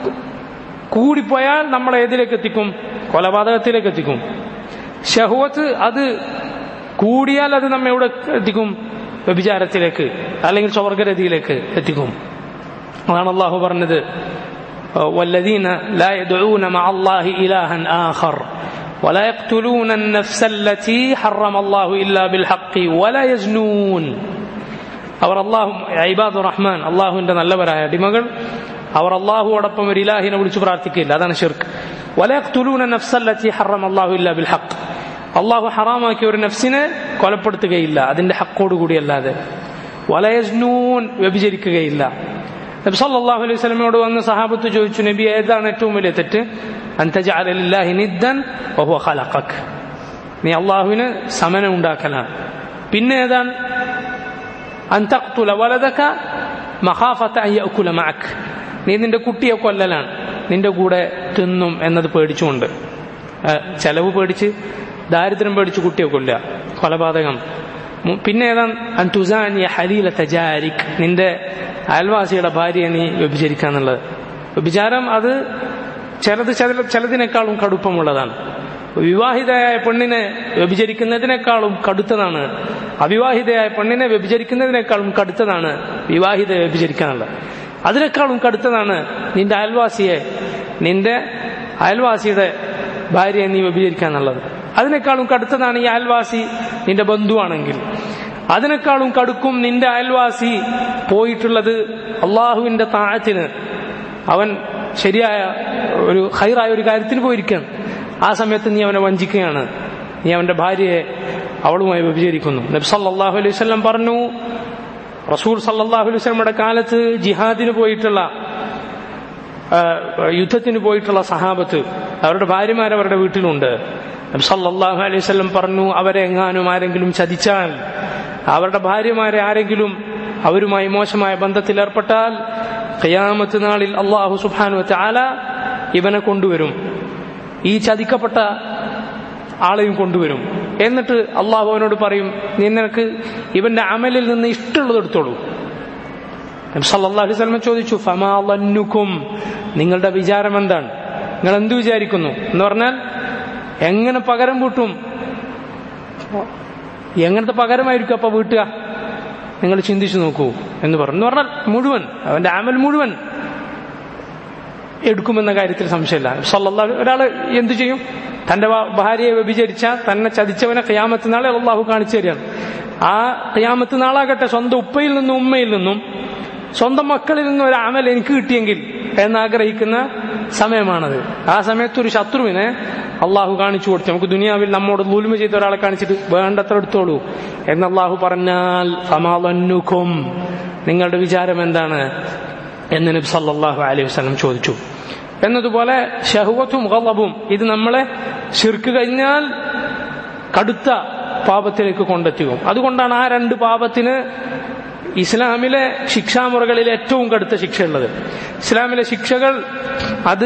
കൂടിപ്പോയാൽ നമ്മളെ ഏതിലേക്ക് എത്തിക്കും കൊലപാതകത്തിലേക്ക് എത്തിക്കും ഷഹുവത്ത് അത് കൂടിയാൽ അത് നമ്മെ എവിടെ എത്തിക്കും വ്യഭിചാരത്തിലേക്ക് അല്ലെങ്കിൽ സ്വർഗരതിയിലേക്ക് എത്തിക്കും അതാണ് അള്ളാഹു പറഞ്ഞത് والذين لا يدعون مع الله إلها آخر ولا يقتلون النفس التي حرم الله إلا بالحق ولا يزنون അവർ അള്ളാഹു ഇബാദു റഹ്മാൻ അള്ളാഹുവിന്റെ നല്ലവരായ അടിമകൾ അവർ അള്ളാഹുവോടൊപ്പം ഒരു ഇലാഹിനെ വിളിച്ചു പ്രാർത്ഥിക്കില്ല അതാണ് ഷിർക്ക് വലയഖ്തുലൂന നഫ്സല്ലത്തി ഹറം അള്ളാഹു ഇല്ല ബിൽ ഹഖ് അള്ളാഹു ഹറാമാക്കിയ ഒരു നഫ്സിനെ കൊലപ്പെടുത്തുകയില്ല അതിന്റെ ഹക്കോടുകൂടി അല്ലാതെ വലയസ്നൂൻ വ്യഭിചരിക്കുകയില്ല നബി സല്ലല്ലാഹു അലൈഹി വസല്ലമയോട് വന്ന് സഹാബത്ത് ചോദിച്ചു നബി ഏതാണ് ഏറ്റവും വലിയ തെറ്റ് അൻതജഅലലില്ലാഹി നിദ്ദൻ വഹുവ ഖലഖക് നീ അള്ളാഹുവിന് സമനം ഉണ്ടാക്കലാണ് പിന്നെ ഏതാണ് അൻ തഖ്തുല വലദക മഖാഫത അൻ യഅകുല മഅക് നീ നിന്റെ കുട്ടിയെ കൊല്ലലാണ് നിന്റെ കൂടെ തിന്നും എന്നത് പേടിച്ചുകൊണ്ട് ചെലവ് പേടിച്ച് ദാരിദ്ര്യം പേടിച്ച് കുട്ടിയെ കൊല്ലുക കൊലപാതകം പിന്നെ ഏതാണ് അൻ തുസാനിയ ഹലീല തജാരിക് നിന്റെ അയൽവാസിയുടെ ഭാര്യയെ നീ വ്യഭിചരിക്കാന്നുള്ളത് വ്യഭിചാരം അത് ചിലത് ചില ചിലതിനേക്കാളും കടുപ്പമുള്ളതാണ് വിവാഹിതയായ പെണ്ണിനെ വ്യഭിചരിക്കുന്നതിനേക്കാളും കടുത്തതാണ് അവിവാഹിതയായ പെണ്ണിനെ വ്യഭിചരിക്കുന്നതിനേക്കാളും കടുത്തതാണ് വിവാഹിത വ്യഭിചരിക്കാനുള്ളത് അതിനേക്കാളും കടുത്തതാണ് നിന്റെ അയൽവാസിയെ നിന്റെ അയൽവാസിയുടെ ഭാര്യയെ നീ വ്യഭിചരിക്കാന്നുള്ളത് അതിനേക്കാളും കടുത്തതാണ് ഈ അയൽവാസി നിന്റെ ബന്ധുവാണെങ്കിൽ അതിനേക്കാളും കടുക്കും നിന്റെ അയൽവാസി പോയിട്ടുള്ളത് അള്ളാഹുവിന്റെ താഴത്തിന് അവൻ ശരിയായ ഒരു ഹൈറായ ഒരു കാര്യത്തിന് പോയിരിക്കുകയാണ് ആ സമയത്ത് നീ അവനെ വഞ്ചിക്കുകയാണ് നീ അവന്റെ ഭാര്യയെ അവളുമായി വ്യഭിചരിക്കുന്നു നബി സല്ലല്ലാഹു അലൈഹി വസല്ലം പറഞ്ഞു റസൂൽ സല്ലല്ലാഹു അലൈഹി വസല്ലമയുടെ കാലത്ത് ജിഹാദിന് പോയിട്ടുള്ള യുദ്ധത്തിന് പോയിട്ടുള്ള സഹാബത്ത് അവരുടെ ഭാര്യമാർ അവരുടെ വീട്ടിലുണ്ട് നബി സല്ലല്ലാഹു അലൈഹി വസല്ലം പറഞ്ഞു അവരെ എങ്ങാനും ആരെങ്കിലും ചതിച്ചാൽ അവരുടെ ഭാര്യമാരെ ആരെങ്കിലും അവരുമായി മോശമായ ബന്ധത്തിൽ ഏർപ്പെട്ടാൽ ഖിയാമത്ത് നാളിൽ അള്ളാഹു സുബ്ഹാനഹു വതആല ഇവനെ കൊണ്ടുവരും ഈ ചതിക്കപ്പെട്ട ആളെയും കൊണ്ടുവരും എന്നിട്ട് അള്ളാഹു അവനോട് പറയും നീ നിനക്ക് ഇവന്റെ അമലിൽ നിന്ന് ഇഷ്ടമുള്ളത് എടുത്തോളൂ സല്ലല്ലാഹു അലൈഹി വസല്ലം ചോദിച്ചു ഫമാ ലന്നുക്കും നിങ്ങളുടെ വിചാരം എന്താണ് നിങ്ങൾ എന്ത് വിചാരിക്കുന്നു എന്ന് പറഞ്ഞാൽ എങ്ങനെ പകരം കൂട്ടും എങ്ങനത്തെ പകരമായിരിക്കും അപ്പൊ വീട്ടുക നിങ്ങൾ ചിന്തിച്ചു നോക്കൂ എന്ന് പറഞ്ഞു എന്ന് പറഞ്ഞാൽ മുഴുവൻ അവന്റെ അമൽ മുഴുവൻ എടുക്കുമെന്ന കാര്യത്തിൽ സംശയമില്ല സല്ലല്ലാഹു ഒരാൾ എന്തു ചെയ്യും തന്റെ ഭാര്യയെ വ്യഭിചരിച്ച തന്നെ ചതിച്ചവനെ ഖിയാമത്ത് നാളെ അള്ളാഹു കാണിച്ചു തരികയാണ് ആ ഖിയാമത്ത് നാളാകട്ടെ സ്വന്തം ഉപ്പയിൽ നിന്നും ഉമ്മയിൽ നിന്നും സ്വന്തം മക്കളിൽ നിന്നും ഒരു അമൽ എനിക്ക് കിട്ടിയെങ്കിൽ എന്നാഗ്രഹിക്കുന്ന സമയമാണത് ആ സമയത്ത് ഒരു ശത്രുവിനെ അള്ളാഹു കാണിച്ചു കൊടുത്തു നമുക്ക് ദുനിയാവിൽ നമ്മോട് ദുൽമ ചെയ്ത ഒരാളെ കാണിച്ചിട്ട് വേണ്ടത്ര എടുത്തോളൂ എന്ന് അള്ളാഹു പറഞ്ഞാൽ ഫമാലന്നുക്കും നിങ്ങളുടെ വിചാരം എന്താണ് എന്ന് നബി സല്ലല്ലാഹു അലൈഹി വസല്ലം ചോദിച്ചു എന്നതുപോലെ ഷഹുവത്തും ഗളബും ഇത് നമ്മളെ ശിർക്ക് കഴിഞ്ഞാൽ കടുത്ത പാപത്തിലേക്ക് കൊണ്ടെത്തിക്കും അതുകൊണ്ടാണ് ആ രണ്ട് പാപത്തിന് ഇസ്ലാമിലെ ശിക്ഷാമുറകളിൽ ഏറ്റവും കടുത്ത ശിക്ഷയുള്ളത് ഇസ്ലാമിലെ ശിക്ഷകൾ അത്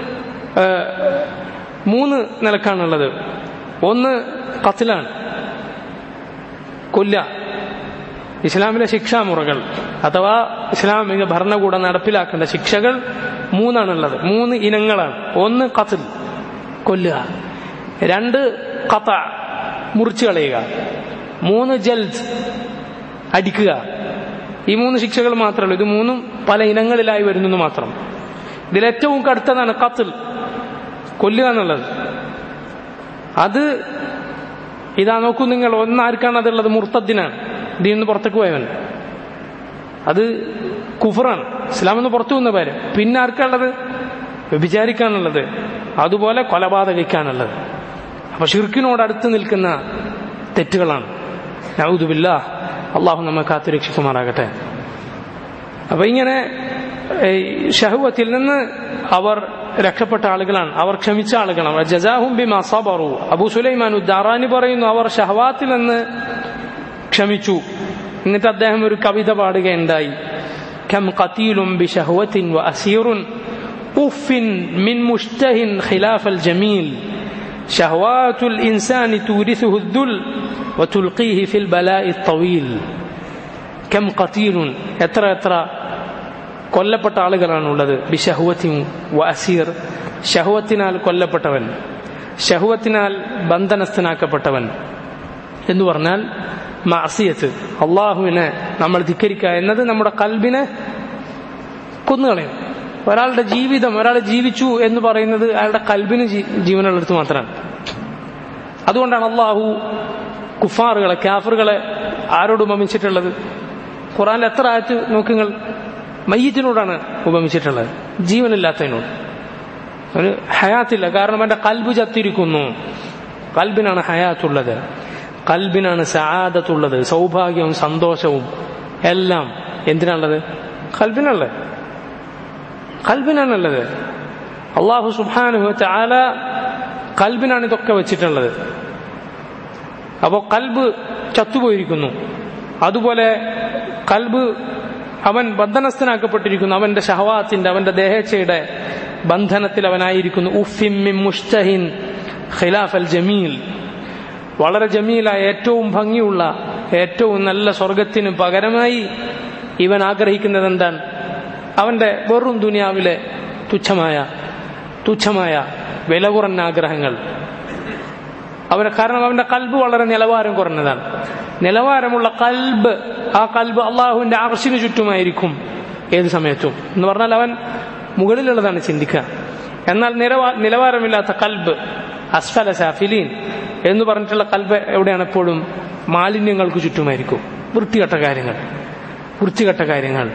മൂന്ന് നിലക്കാണുള്ളത് ഒന്ന് കത്തിലാണ് കൊല്ല ഇസ്ലാമിലെ ശിക്ഷാമുറകൾ അഥവാ ഇസ്ലാമിക ഭരണകൂടം നടപ്പിലാക്കേണ്ട ശിക്ഷകൾ മൂന്നാണുള്ളത് മൂന്ന് ഇനങ്ങളാണ് ഒന്ന് കത്തിൽ കൊല്ലുക രണ്ട് കത്ത മുറിച്ചു കളയുക മൂന്ന് ജൽദ് അടിക്കുക ഈ മൂന്ന് ശിക്ഷകൾ മാത്രമല്ല ഇത് മൂന്നും പല ഇനങ്ങളിലായി വരുന്നത് മാത്രം ഇതിലേറ്റവും കടുത്തതാണ് കത്തിൽ കൊല്ലുക എന്നുള്ളത് അത് ഇതാ നോക്കൂ നിങ്ങൾ ഒന്നാർക്കാണ് അതുള്ളത് മുർത്തദ്ദിനാണ് ഇതിൽ നിന്ന് പുറത്തേക്ക് പോയവൻ അത് കുഫറാണ് ഇസ്ലാം എന്ന് പുറത്തു വന്ന പേര് പിന്നെ ആർക്കാണുള്ളത് വ്യഭിചാരിക്കാനുള്ളത് അതുപോലെ കൊലപാതകിക്കാനുള്ളത് അപ്പൊ ഷിർക്കിനോട് അടുത്ത് നിൽക്കുന്ന തെറ്റുകളാണ് നൗദുബില്ല അള്ളാഹു നമ്മെ കാത്തുരക്ഷിക്കുമാറാകട്ടെ അപ്പൊ ഇങ്ങനെ ഷഹുവത്തിൽ നിന്ന് അവർ രക്ഷപ്പെട്ട ആളുകളാണ് അവർ ക്ഷമിച്ച ആളുകളാണ് ജസാഹും ബിമാ സബറു അബു സുലൈമാൻ ദാറാനി പറയുന്നു അവർ ഷഹവാത്തിൽ നിന്ന് ക്ഷമിച്ചു എന്നിട്ട് അദ്ദേഹം ഒരു കവിത പാടുകയുണ്ടായി كم قتيل بشهوة وأسير أف من مشته خلاف الجميل شهوات الإنسان تورثه الذل وتلقيه في البلاء الطويل കെം ഖത്തീലുൻ എത്ര എത്ര കൊല്ലപ്പെട്ട ആളുകളാണുള്ളത് ബിഷഹുവത്തിൻ വസീർ ഷഹുവത്തിനാൽ കൊല്ലപ്പെട്ടവൻ ഷഹുവത്തിനാൽ ബന്ധനസ്ഥനാക്കപ്പെട്ടവൻ എന്ന് പറഞ്ഞാൽ മാസിയത്ത് അള്ളാഹുവിനെ നമ്മൾ ധിക്കരിക്കുക എന്നത് നമ്മുടെ കൽബിനെ കൊന്നുകളയും ഒരാളുടെ ജീവിതം ഒരാൾ ജീവിച്ചു എന്ന് പറയുന്നത് അയാളുടെ കൽബിന് ജീവനുള്ളടുത്ത് മാത്രമാണ് അതുകൊണ്ടാണ് അള്ളാഹു കുഫാറുകളെ കാഫറുകളെ ആരോട് ഉപമിച്ചിട്ടുള്ളത് ഖുറാനിൽ എത്ര ആയത്ത് നോക്കുങ്ങൾ മയ്യത്തിനോടാണ് ഉപമിച്ചിട്ടുള്ളത് ജീവനില്ലാത്തതിനോട് ഒരു ഹയാത്തില്ല കാരണം എന്റെ കൽബ് ചത്തിരിക്കുന്നു കൽബിനാണ് ഹയാത്തുള്ളത് കൽബിനാണ് സആദത്തുള്ളത് സൗഭാഗ്യവും സന്തോഷവും എല്ലാം എന്തിനാണുള്ളത് കൽബിനുള്ളത് കൽബിനാണുള്ളത് അള്ളാഹു സുബാനുഹു ചാല കൽബിനാണ് ഇതൊക്കെ വെച്ചിട്ടുള്ളത് അപ്പോൾ കൽബ് ചത്തുപോയിരിക്കുന്നു അതുപോലെ കൽബ് അവൻ ബന്ധനസ്ഥനാക്കപ്പെട്ടിരിക്കുന്നു അവന്റെ ഷഹവാത്തിന്റെ അവന്റെ ദേഹേച്ഛയുടെ ബന്ധനത്തിൽ അവനായിരിക്കുന്നു ഉഫിമ്മിൻ മുഷ്തഹിൻ ഖിലാഫ് അൽ ജമീൽ വളരെ ജമീലായ ഏറ്റവും ഭംഗിയുള്ള ഏറ്റവും നല്ല സ്വർഗത്തിന് പകരമായി ഇവൻ ആഗ്രഹിക്കുന്നത് എന്താണ് അവന്റെ വെറും ദുനിയാവിലെ തുച്ഛമായ തുച്ഛമായ വില കുറഞ്ഞ ആഗ്രഹങ്ങൾ അവന് കാരണം അവന്റെ കൽബ് വളരെ നിലവാരം കുറഞ്ഞതാണ് നിലവാരമുള്ള കൽബ് ആ കൽബ് അള്ളാഹുവിന്റെ ആർഷിന് ചുറ്റുമായിരിക്കും ഏത് സമയത്തും എന്ന് പറഞ്ഞാൽ അവൻ മുകളിലുള്ളതാണ് ചിന്തിക്കുക എന്നാൽ നിലവാ നിലവാരമില്ലാത്ത കൽബ് അസ്ഫല സാഫിലീൻ എന്ന് പറഞ്ഞിട്ടുള്ള കൽബ് എവിടെയാണ് എപ്പോഴും മാലിന്യങ്ങൾക്ക് ചുറ്റുമായിരിക്കും വൃത്തികെട്ട കാര്യങ്ങൾ വൃത്തികെട്ട കാര്യങ്ങൾ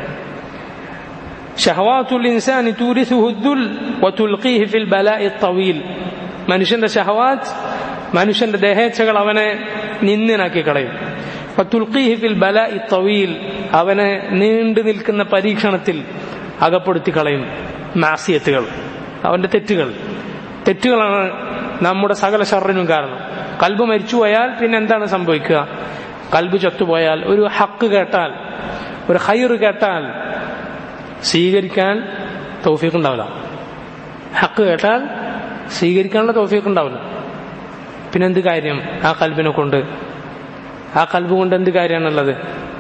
ഷഹവാത്തുൽ ഇൻസാനി തൂരിസുഹുദ്ദുൽ വതുൽഖീഹി ഫിൽ ബലാഇ തവീൽ മനുഷ്യന്റെ ഷഹവാത്ത് മനുഷ്യന്റെ ദേഹേച്ഛകൾ അവനെ നിന്ദനാക്കി കളയും വതുൽഖീഹി ഫിൽ ബലാഇ തവീൽ അവനെ നീണ്ടു നിൽക്കുന്ന പരീക്ഷണത്തിൽ അകപ്പെടുത്തി കളയും മാസിയത്തുകൾ അവന്റെ തെറ്റുകൾ തെറ്റുകളാണ് നമ്മുടെ സകല ഷറിനും കാരണം കൽബ് മരിച്ചുപോയാൽ പിന്നെ എന്താണ് സംഭവിക്കുക കൽബ് ചത്തുപോയാൽ ഒരു ഹക്ക് കേട്ടാൽ ഒരു ഹൈറ് കേട്ടാൽ സ്വീകരിക്കാൻ തൗഫീഖ് ഉണ്ടാവില്ല ഹക്ക് കേട്ടാൽ സ്വീകരിക്കാനുള്ള തൗഫീഖ് ഉണ്ടാവില്ല പിന്നെ എന്ത് കാര്യം ആ കൽബിനെ കൊണ്ട് ആ കൽബ് കൊണ്ട് എന്ത് കാര്യമാണുള്ളത്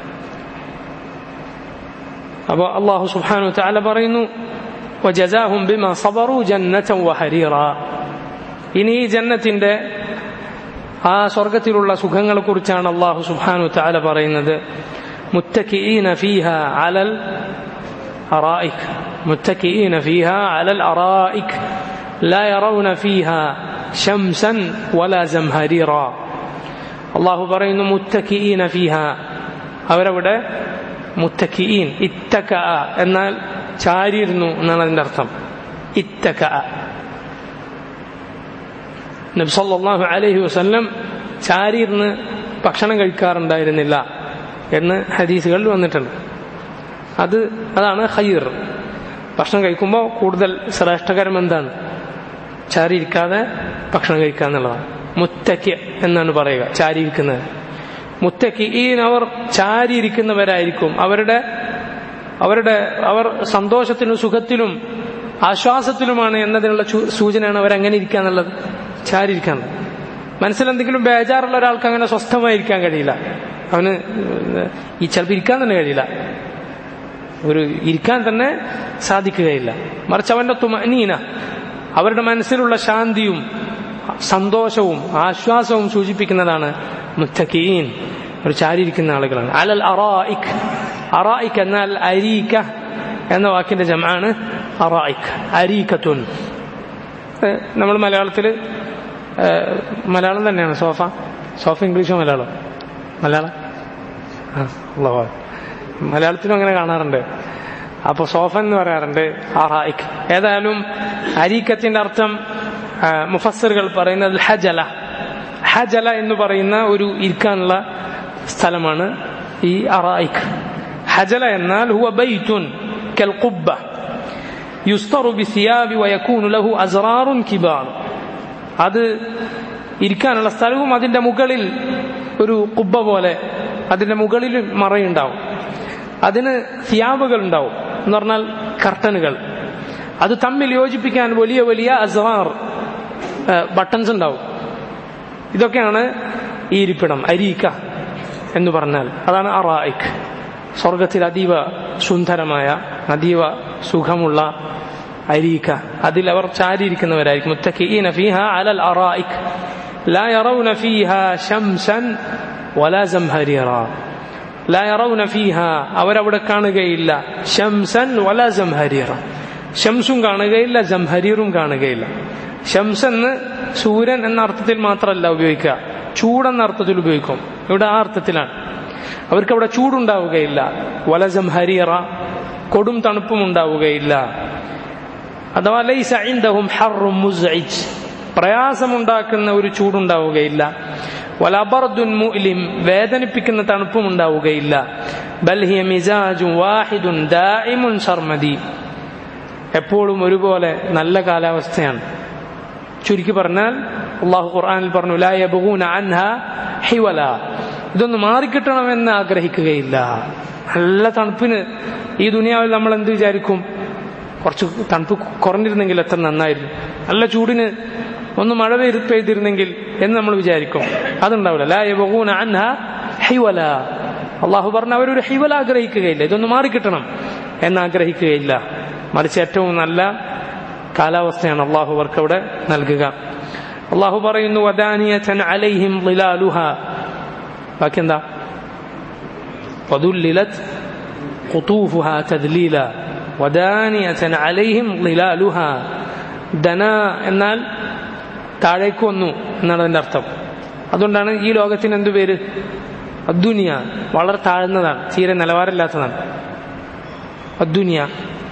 അപ്പോൾ അള്ളാഹു സുബ്ഹാനഹു തആല പറയുന്നു وجزاهم بما صبروا جنة وحريرا ഇനി ഈ ജന്നത്തിന്റെ ആ സ്വർഗത്തിലുള്ള സുഖങ്ങളെ കുറിച്ചാണ് അള്ളാഹു സുബ്ഹാനഹു തആല പറയുന്നത് മുത്തക്കിഈന ഫീഹ അലൽ അറായിക് മുത്തക്കിഈന ഫീഹ അലൽ അറായിക് لا يرون فيها شمسا ولا زمهريرا അള്ളാഹു പറയുന്നു മുത്തക്കിഈന ഫീഹ അവരവിടെ മുത്തക്കിഈൻ ഇത്തക എന്നാൽ ചാരിയിരുന്നു എന്നാണ് അതിന്റെ അർത്ഥം ഇത്തക നബി സല്ലല്ലാഹു അലൈഹി വസല്ലം ചാരിയിരുന്ന് ഭക്ഷണം കഴിക്കാറുണ്ടായിരുന്നില്ല എന്ന് ഹദീസുകളിൽ വന്നിട്ടുണ്ട് അത് അതാണ് ഖൈർ ഭക്ഷണം കഴിക്കുമ്പോൾ കൂടുതൽ ശ്രേഷ്ഠകരം എന്താണ് ചാരിയിരിക്കാതെ ഭക്ഷണം കഴിക്കുക എന്നുള്ളതാണ് മുത്തക്ക് എന്നാണ് പറയുക ചാരിയിരിക്കുന്നത് മുത്തക്ക് ഈ അവർ ചാരിയിരിക്കുന്നവരായിരിക്കും അവരുടെ അവരുടെ അവർ സന്തോഷത്തിലും സുഖത്തിലും ആശ്വാസത്തിലുമാണ് എന്നതിനുള്ള സൂചനയാണ് അവരെങ്ങനെ ഇരിക്കുക എന്നുള്ളത് ചാരിയിരിക്കാൻ മനസ്സിലെന്തെങ്കിലും ബേജാറുള്ള ഒരാൾക്ക് അങ്ങനെ സ്വസ്ഥമായിരിക്കാൻ കഴിയില്ല അവന് ഈ ചിലപ്പോൾ ഇരിക്കാൻ തന്നെ കഴിയില്ല ഒരു ഇരിക്കാൻ തന്നെ സാധിക്കുകയില്ല മറിച്ച് അവന്റെ തുമനീന അവരുടെ മനസ്സിലുള്ള ശാന്തിയും സന്തോഷവും ആശ്വാസവും സൂചിപ്പിക്കുന്നതാണ് മുത്തക്കീൻ ഒരു ചാരിയിരിക്കുന്ന ആളുകളാണ് അലൽ അറായിക് അറായിക് എന്നാൽ അരീക്ക എന്ന വാക്കിന്റെ ജമാണ് അറായിക് അരീക്കത്തുൻ നമ്മൾ മലയാളത്തിൽ മലയാളം തന്നെയാണ് സോഫ സോഫ ഇംഗ്ലീഷോ മലയാളം മലയാളം ആ മലയാളത്തിലും അങ്ങനെ കാണാറുണ്ട് അപ്പൊ സോഫ എന്ന് പറയാറുണ്ട് അറായിക് ഏതായാലും അരീക്കത്തിന്റെ അർത്ഥം മുഫസറുകൾ പറയുന്നത് ഹജല ഹജല എന്ന് പറയുന്ന ഒരു ഇരിക്കാനുള്ള സ്ഥലമാണ് ഈ അറായിക് ഹജല എന്നാൽ ഹുവ ബൈത്തുൻ കൽ ഖുബ്ബ യുസ്തറു ബിസിയാബി വയക്കൂനു ലഹു അസ്റാറുൻ കിബാർ അത് ഇരിക്കാനുള്ള സ്ഥലവും അതിന്റെ മുകളിൽ ഒരു കുബ്ബ പോലെ അതിന്റെ മുകളിൽ മറയുണ്ടാവും അതിന് സിയാബുകൾ ഉണ്ടാവും എന്ന് പറഞ്ഞാൽ കർട്ടനുകൾ അത് തമ്മിൽ യോജിപ്പിക്കാൻ വലിയ വലിയ അസ്റാർ ബട്ടൺസ് ഉണ്ടാവും ഇതൊക്കെയാണ് ഈ ഇരിപ്പിടം അരീക്ക എന്ന് പറഞ്ഞാൽ അതാണ് അറായിക് സ്വർഗത്തിൽ അതീവ സുന്ദരമായ അതീവ സുഖമുള്ള അരീക്ക അതിൽ അവർ ചാരിയിരിക്കുന്നവരായിരിക്കും മുത്തഖീന ഫീഹ അലൽ അറായിക് لا يرون فيها شمسا ولا زمهريرا لا يرون فيها അവരവിടെ കാണുകയില്ല ഷംസൻ വല ജംഹരീറ ഷംസും കാണുകയില്ല ജംഹരീറും കാണുകയില്ല ഷംസ് എന്ന് സൂര്യൻ എന്ന അർത്ഥത്തിൽ മാത്രമല്ല ഉപയോഗിക്കുക ചൂടെന്ന അർത്ഥത്തിൽ ഉപയോഗിക്കും ഇവിടെ ആ അർത്ഥത്തിലാണ് അവർക്ക് അവിടെ ചൂടുണ്ടാവുകയില്ല വല ജംഹരീറ കൊടും തണുപ്പും ഉണ്ടാവുകയില്ല അഥവാ ലൈസ ഇൻദഹും ഹർറും മുസ്ഇജ് പ്രയാസമുണ്ടാക്കുന്ന ഒരു ചൂടുണ്ടാവുകയില്ല വലബർദുൻ മുഅ്ലിം വേദനിപ്പിക്കുന്ന തണുപ്പും ഉണ്ടാവുകയില്ല ബൽഹിയ മിസാജും വാഹിദുൻ ദായിമുൻ സർമദി എപ്പോഴും ഒരുപോലെ നല്ല കാലാവസ്ഥയാണ് ചുരുക്കി പറഞ്ഞാൽ അള്ളാഹു ഖുർആനിൽ പറഞ്ഞു ലാ യബ്ഗൂന അൻഹ ഹിവല ഇതൊന്ന് മാറിക്കിട്ടണമെന്ന് ആഗ്രഹിക്കുകയില്ല നല്ല തണുപ്പിന് ഈ ദുനിയാവിൽ നമ്മൾ എന്ത് വിചാരിക്കും കുറച്ച് തണുപ്പ് കുറഞ്ഞിരുന്നെങ്കിൽ എത്ര നന്നായിരുന്നു നല്ല ചൂടിന് ഒന്ന് മഴ പെയ്ത് പെയ്തിരുന്നെങ്കിൽ എന്ന് നമ്മൾ വിചാരിക്കും അതുണ്ടാവില്ല ലാ യബ്ഗൂന അൻഹ ഹിവല അള്ളാഹു പറഞ്ഞ അവരൊരു ഹിവല ആഗ്രഹിക്കുകയില്ല ഇതൊന്ന് മാറിക്കിട്ടണം എന്ന് ആഗ്രഹിക്കുകയില്ല മറിച്ച് ഏറ്റവും നല്ല കാലാവസ്ഥയാണ് അള്ളാഹു അവർക്ക് അവിടെ നൽകുക അള്ളാഹു പറയുന്നു വദാനിയതൻ അലൈഹിം ളിലാലുഹ ബാക്കി എന്താ വദുല്ലിലത് ഖുതൂഫുഹ തദ്ലീല വദാനിയതൻ അലൈഹിം ളിലാലുഹ ദന എന്നാൽ താഴേക്ക് വന്നു എന്നാണ് അതിന്റെ അർത്ഥം അതുകൊണ്ടാണ് ഈ ലോകത്തിന് എന്തു പേര് അദ്ദുനിയ വളരെ താഴ്ന്നതാണ് തീരെ നിലവാരമില്ലാത്തതാണ് അദ്ദുനിയ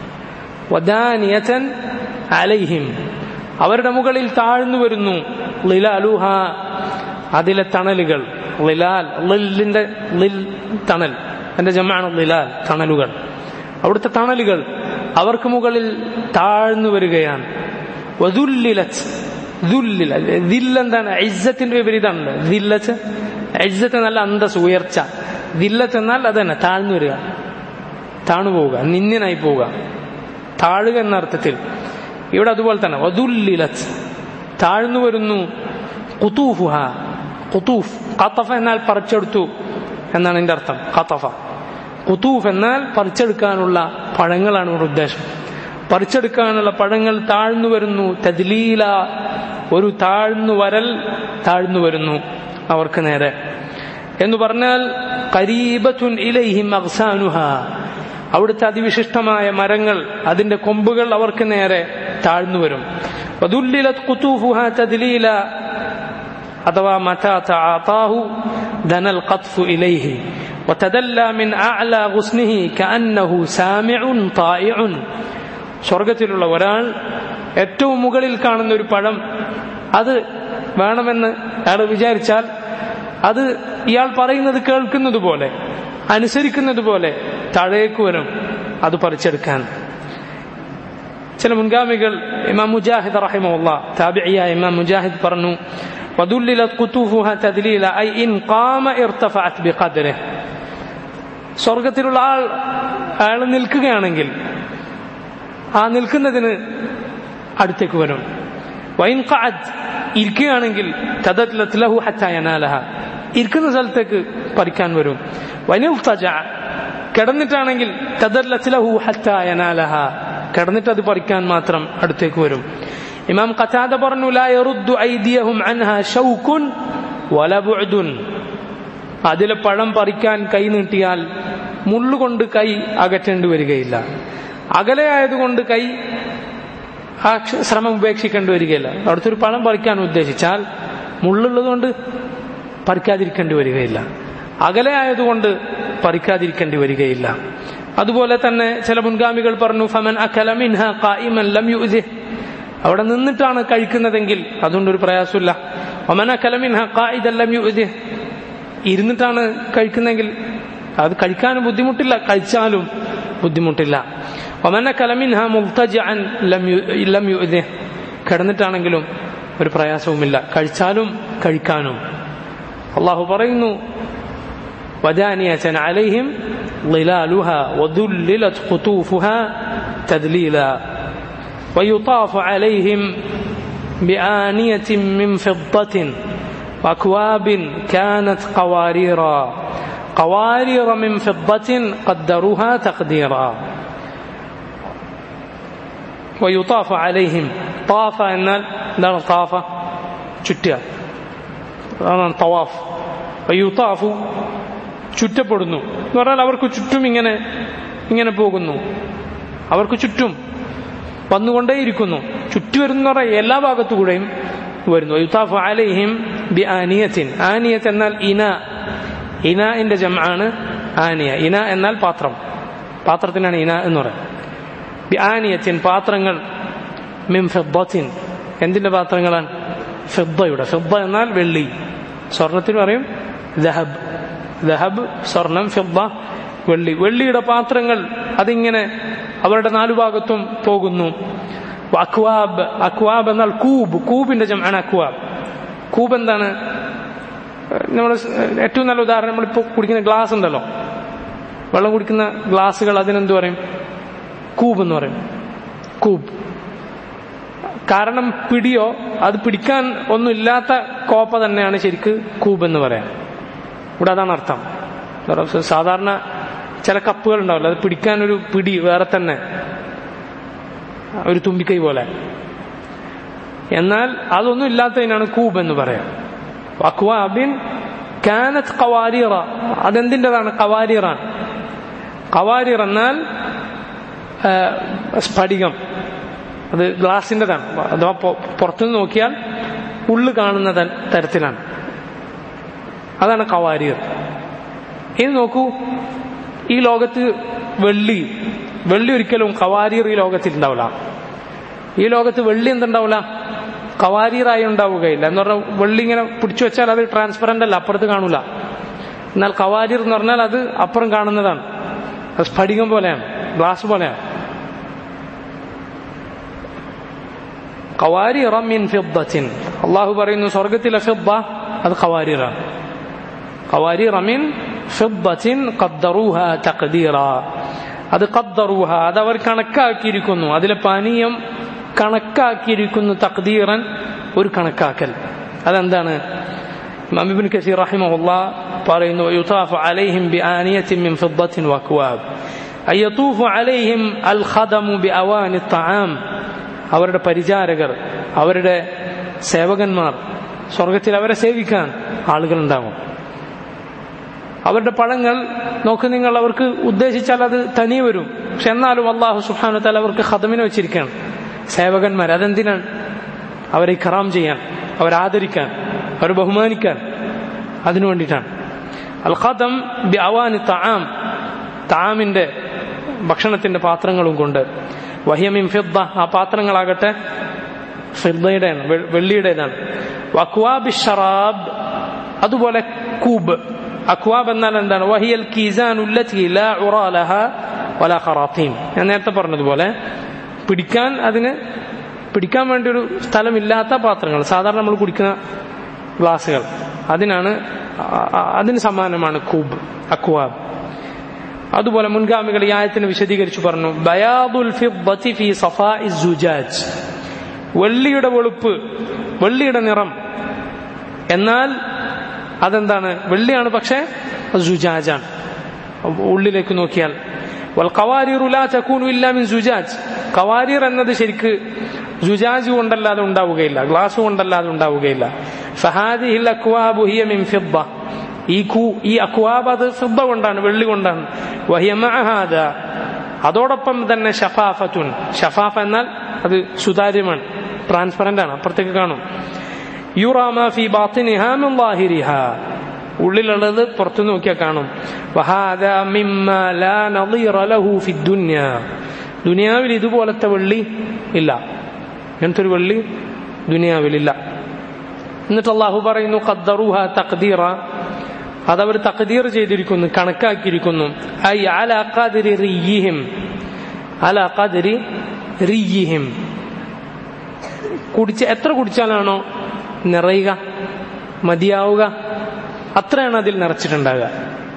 വദാനിയതൻ അലൈഹിം അവരുടെ മുകളിൽ താഴ്ന്നു വരുന്നു ലിലാലുഹ അതിലെ തണലുകൾ ലിലാൽ ലില്ലിന്റെ ലിൽ തണൽ എന്റെ ജമാണ് ലിലാൽ തണലുകൾ അവിടുത്തെ തണലുകൾ അവർക്ക് മുകളിൽ താഴ്ന്നു വരികയാണ് വദുല്ലിലത്ത് ദുല്ലില ദില്ലെന്താണ് ഇജ്ജത്തിന്റെ വിപരീതമാണല്ലോ ദില്ലത്ത് ഇജ്ജത്ത് നല്ല അന്തസ് ഉയർച്ച ദില്ലത്ത് എന്നാൽ അത് തന്നെ താഴ്ന്നു വരിക താണു പോവുക നിന്യനായി പോവുക താഴുക എന്ന അർത്ഥത്തിൽ ഇവിടെ അതുപോലെ തന്നെ വദുല്ലിലത്ത് താഴ്ന്നു വരുന്നു കുത്തൂഫുഹ കുത്തൂഫ് ഖത്തഫ എന്നാൽ പറിച്ചെടുത്തു എന്നാണ് എന്റെ അർത്ഥം ഖത്തഫ കുത്തൂഫ് എന്നാൽ പറിച്ചെടുക്കാനുള്ള പഴങ്ങളാണ് ഇവിടെ ഉദ്ദേശം പറിച്ചെടുക്കാനുള്ള പഴങ്ങൾ താഴ്ന്നു വരുന്നു തദ്ലീല ഒരു താഴ്ന്നു വരൽ താഴ്ന്നു വരുന്നു അവർക്ക് നേരെ എന്ന് പറഞ്ഞാൽ കരീബത്തുൻ ഇലൈഹിം അഗ്സാനുഹ അവിടുത്തെ അതിവിശിഷ്ടമായ മരങ്ങൾ അതിന്റെ കൊമ്പുകൾ അവർക്ക് നേരെ താഴ്ന്നു വരും വദുല്ലിലത് ഖുതൂഫുഹ തദ്ലീല അഥവാ മതാ തആതാഹു ദനൽ ഖത്ഫു ഇലൈഹി وتدلى من أعلى غصنه كأنه سامع طائع സ്വർഗത്തിലുള്ള ഒരാൾ ഏറ്റവും മുകളിൽ കാണുന്ന ഒരു പഴം അത് വേണമെന്ന് അയാൾ വിചാരിച്ചാൽ അത് ഇയാൾ പറയുന്നത് കേൾക്കുന്നത് പോലെ അനുസരിക്കുന്നത് പോലെ താഴേക്ക് വരും അത് പറിച്ചെടുക്കാൻ ചില മുൻഗാമികൾ ഇമാം മുജാഹിദ് റഹിമുള്ള താബിയായ ഇമാം മുജാഹിദ് പറഞ്ഞു وذللت قطوفها تذليلا أي إن قام ارتفعت بقدره സ്വർഗത്തിലുള്ള ആൾ അയാൾ നിൽക്കുകയാണെങ്കിൽ ആ നിൽക്കുന്നതിന് അടുത്തേക്ക് വരും വൈൻ ഖഅദ് ഇരിക്കുകയാണെങ്കിൽ തദത്ലത് ലഹു ഹത്താ യനാലഹ ഇരിക്കുന്ന സ്ഥലത്തേക്ക് പറിക്കാൻ വരും വനിൽ തജ കിടന്നിട്ടാണെങ്കിൽ തദത്ലത് ലഹു ഹത്താ യനാലഹ കിടന്നിട്ട് അത് പറിക്കാൻ മാത്രം അടുത്തേക്ക് വരും ഇമാം ഖതാദ പറഞ്ഞു ലാ യറുദ്ദു ഐദിയഹും അൻഹ ഷൗകുൻ വല ബുഅദുൻ അതിലെ പഴം പറിക്കാൻ കൈ നീട്ടിയാൽ മുള്ളുകൊണ്ട് കൈ അകറ്റേണ്ടി വരികയില്ല അകലെയായതുകൊണ്ട് കൈ ആ ശ്രമം ഉപേക്ഷിക്കേണ്ടി വരികയില്ല അവിടുത്തെ ഒരു പഴം പറിക്കാൻ ഉദ്ദേശിച്ചാൽ മുള്ളുള്ളതുകൊണ്ട് പറിക്കാതിരിക്കേണ്ടി വരികയില്ല അകലെ ആയതുകൊണ്ട് പറിക്കാതിരിക്കേണ്ടി വരികയില്ല അതുപോലെ തന്നെ ചില മുൻഗാമികൾ പറഞ്ഞു ഫമൻ അക്കലമിൻഹ ഖായിമൻ ലം യുസിഹ് അവിടെ നിന്നിട്ടാണ് കഴിക്കുന്നതെങ്കിൽ അതുകൊണ്ടൊരു പ്രയാസമില്ല ഒമന കലമിൻഹ ഖായിദൻ ലം യുസിഹ് ഇരുന്നിട്ടാണ് കഴിക്കുന്നെങ്കിൽ അത് കഴിക്കാനും ബുദ്ധിമുട്ടില്ല കഴിച്ചാലും ബുദ്ധിമുട്ടില്ല ഒമന കലമിൻഹ മുൽത്തജഅൻ ലം ലം യുസിഹ് കിടന്നിട്ടാണെങ്കിലും ഒരു പ്രയാസവുമില്ല കഴിച്ചാലും കഴിക്കാനും അള്ളാഹു പറയുന്നു ودانية عليهم ظلالها وذللت قطوفها تذليلا ويطاف عليهم بآنية من فضة وأكواب كانت قواريرا قوارير من فضة قدروها تقديرا ويطاف عليهم طاف എന്നാൽ എന്താണ് طاف ചുറ്റുക അതാണ് തവാഫ് വയുത്താഫു ചുറ്റപ്പെടുന്നു എന്ന് പറഞ്ഞാൽ അവർക്ക് ചുറ്റും ഇങ്ങനെ ഇങ്ങനെ പോകുന്നു അവർക്ക് ചുറ്റും വന്നുകൊണ്ടേയിരിക്കുന്നു ചുറ്റു വരുന്ന പറഞ്ഞാൽ എല്ലാ ഭാഗത്തു കൂടെയും വരുന്നു യുത്താഫു അലൈഹിം ബി ആനിയത്തിൻ ആനിയത്ത് എന്നാൽ ഇന ഇനാന്റെ ജമാണ് ആനിയ ഇന എന്നാൽ പാത്രം പാത്രത്തിനാണ് ഇന എന്ന് പറയുന്നത് ബി ആനിയത്തിൻ പാത്രങ്ങൾ മിം ഫിദ്ദത്തിൻ എന്തിന്റെ പാത്രങ്ങളാണ് ഫിദ്ദയുടെ ഫിദ്ദ എന്നാൽ വെള്ളി സ്വർണത്തിന് പറയും ദഹബ് ദഹബ് സ്വർണം ഫിദ്ദ വെള്ളി വെള്ളിയുടെ പാത്രങ്ങൾ അതിങ്ങനെ അവരുടെ നാലു ഭാഗത്തും പോകുന്നു അക്വാബ് അക്വാബ് എന്നാൽ കൂബ് കൂബിന്റെ ജമാണ് അക്വാബ് കൂബ് എന്താണ് നമ്മൾ ഏറ്റവും നല്ല ഉദാഹരണം നമ്മളിപ്പോൾ കുടിക്കുന്ന ഗ്ലാസ് ഉണ്ടല്ലോ വെള്ളം കുടിക്കുന്ന ഗ്ലാസ്സുകൾ അതിനെന്ത് പറയും കൂബ് എന്ന് പറയും കൂബ് കാരണം പിടിയോ അത് പിടിക്കാൻ ഒന്നുമില്ലാത്ത കോപ്പ തന്നെയാണ് ശരിക്ക് കൂബ് എന്ന് പറയാം ഇവിടെ അതാണ് അർത്ഥം സാധാരണ ചില കപ്പുകൾ ഉണ്ടാവില്ല അത് പിടിക്കാൻ ഒരു പിടി വേറെ തന്നെ ഒരു തുമ്പിക്കൈ പോലെ എന്നാൽ അതൊന്നും ഇല്ലാത്തതിനാണ് കൂബ് എന്ന് പറയാം അക്വാബിൻ കാനത്ത് കവാരീറ അതെന്തിൻ്റെതാണ് കവാരീറാണ് കവാരീർ എന്നാൽ സ്ഫടികം അത് ഗ്ലാസിൻ്റെതാണ് അഥവാ പുറത്തുനിന്ന് നോക്കിയാൽ ഉള്ളു കാണുന്ന തരത്തിലാണ് അതാണ് കവാരീർ ഇനി നോക്കൂ ഈ ലോകത്ത് വെള്ളി വെള്ളി ഒരിക്കലും കവാരീർ ഈ ലോകത്തിൽ ഉണ്ടാവില്ല ഈ ലോകത്ത് വെള്ളി എന്തുണ്ടാവില്ല കവാരീറായി ഉണ്ടാവുകയില്ല എന്ന് പറഞ്ഞാൽ വെള്ളി ഇങ്ങനെ പിടിച്ചു വെച്ചാൽ അത് ട്രാൻസ്പെറന്റ് അല്ല അപ്പുറത്ത് കാണൂല എന്നാൽ കവാരീർ എന്ന് പറഞ്ഞാൽ അത് അപ്പുറം കാണുന്നതാണ് അത് സ്ഫടികം പോലെയാണ് ഗ്ലാസ് പോലെയാണ് കവാരീറ മിൻ ഫിദ്ദത്തിൻ അള്ളാഹു പറയുന്നു സ്വർഗത്തിലെ ഫിദ്ദ അത് കവാരീറാണ് കവാരീറ മിൻ ഫിദ്ദത്തിൻ ഖദ്ദറൂഹ തഖ്ദീറ അത് ഖദ്ദറൂഹ അത് അവർ കണക്കാക്കിയിരിക്കുന്നു അതിലെ പാനീയം കണക്കാക്കിയിരിക്കുന്നു തഖ്ദീറൻ ഒരു കണക്കാക്കൽ അതെന്താണ് ഇമാം ഇബ്നു കസീർ റഹിമഹുല്ല പറയുന്നു യുതാഫു അലൈഹിം ബിആനിയത്തിൻ മിൻ ഫിദ്ദത്തിൻ വഅക്വാബ് അയ്യതൂഫു അലൈഹിം അൽ ഖദമു ബിഅവാനി തആം അവരുടെ പരിചാരകർ അവരുടെ സേവകന്മാർ സ്വർഗത്തിൽ അവരെ സേവിക്കാൻ ആളുകൾ ഉണ്ടാകും അവരുടെ പഴങ്ങൾ നോക്ക് നിങ്ങൾ അവർക്ക് ഉദ്ദേശിച്ചാൽ അത് തനിയെ വരും പക്ഷെ എന്നാലും അള്ളാഹു സുഹാനു താല അവർക്ക് ഹദമിനെ വെച്ചിരിക്കുകയാണ് സേവകന്മാർ അതെന്തിനാണ് അവരെ ഖറാം ചെയ്യാൻ അവരെ ആദരിക്കാൻ അവരെ ബഹുമാനിക്കാൻ അതിനു വേണ്ടിയിട്ടാണ് അൽ ഖദം ബി അവാനി താം താമിന്റെ ഭക്ഷണത്തിന്റെ പാത്രങ്ങളും കൊണ്ട് വഹിയമിൻ ഫിദ്ദ ആ പാത്രങ്ങളാകട്ടെ ഫിദ്ദയുടെയാണ് വെള്ളിയുടേതാണ് വക്വാബി ഷറാബ് അതുപോലെ കൂബ് അക്വാബ് എന്നാൽ എന്താണ് വഹിയൽ കീസാൻ ഉല്ലത്തി ലാ ഉറാലഹ വല ഖറാത്തീം ഞാൻ നേരത്തെ പറഞ്ഞതുപോലെ പിടിക്കാൻ അതിന് പിടിക്കാൻ വേണ്ടി ഒരു സ്ഥലമില്ലാത്ത പാത്രങ്ങൾ സാധാരണ നമ്മൾ കുടിക്കുന്ന ഗ്ലാസുകൾ അതിനാണ് അതിന് സമാനമാണ് കൂബ് അക്വാബ് അതുപോലെ മുൻഗാമികൾ ഈ ആയത്തിന് വിശദീകരിച്ചു പറഞ്ഞു ബയാദുൽ ഫിദ്ദത്തി ഫി സഫാഇ സുജാജ് വെള്ളിയുടെ വെളുപ്പ് വെള്ളിയുടെ നിറം എന്നാൽ അതെന്താണ് വെള്ളിയാണ് പക്ഷേ സുജാജാണ് ഉള്ളിലേക്ക് നോക്കിയാൽ വൽ ഖവാരിറു ലാ തകൂനു ഇല്ലാ മിൻ സുജാജ് ഖവാരിർ എന്നത് ശരിക്ക് സുജാജ് കൊണ്ടല്ലാതെ ഉണ്ടാവുകയില്ല ഗ്ലാസ് കൊണ്ടല്ലാതെ ഉണ്ടാവുകയില്ല ഫഹാദിഹിൽ അക്വാബു ഹിയ മിൻ ഫിദ്ദ ഈ കൂ ഈ അക്വാബ് അത് ഫിദ്ദ കൊണ്ടാണ് വെള്ളി കൊണ്ടാണ് വഹിയ മഅഹാദ അതോടൊപ്പം തന്നെ ഷഫാഫത്തുൻ ഷഫാഫ എന്നാൽ അത് സുതാര്യമാണ് ട്രാൻസ്പെറന്റ് ആണ് അപ്പുറത്തേക്ക് കാണും യുറാമ ഫി ബാത്തിനിഹാ മിൻ ലാഹിരിഹാ ഉള്ളിലുള്ളത് പുറത്തു നോക്കിയാൽ കാണും വഹാദ മിമ്മ ലാ നളീറ ലഹു ഫി ദുനിയ ദുനിയാവിൽ ഇതുപോലത്തെ വെള്ളി ഇല്ല ഇങ്ങനത്തെ ഒരു വെള്ളി ദുനിയാവിലില്ല എന്നിട്ട് അള്ളാഹു പറയുന്നു ഖദ്ദറുഹ തഖ്ദീറ അതവർ തഖ്ദീർ ചെയ്തിരിക്കുന്നു കണക്കാക്കിയിരിക്കുന്നു ഐ അല ഖദ്രി റിയിഹിം അല ഖദ്രി റിയിഹിം കുടിച്ച എത്ര കുടിച്ചാലാണോ നിറയുക മതിയാവുക അത്രയാണ് അതിൽ നിറച്ചിട്ടുണ്ടാകുക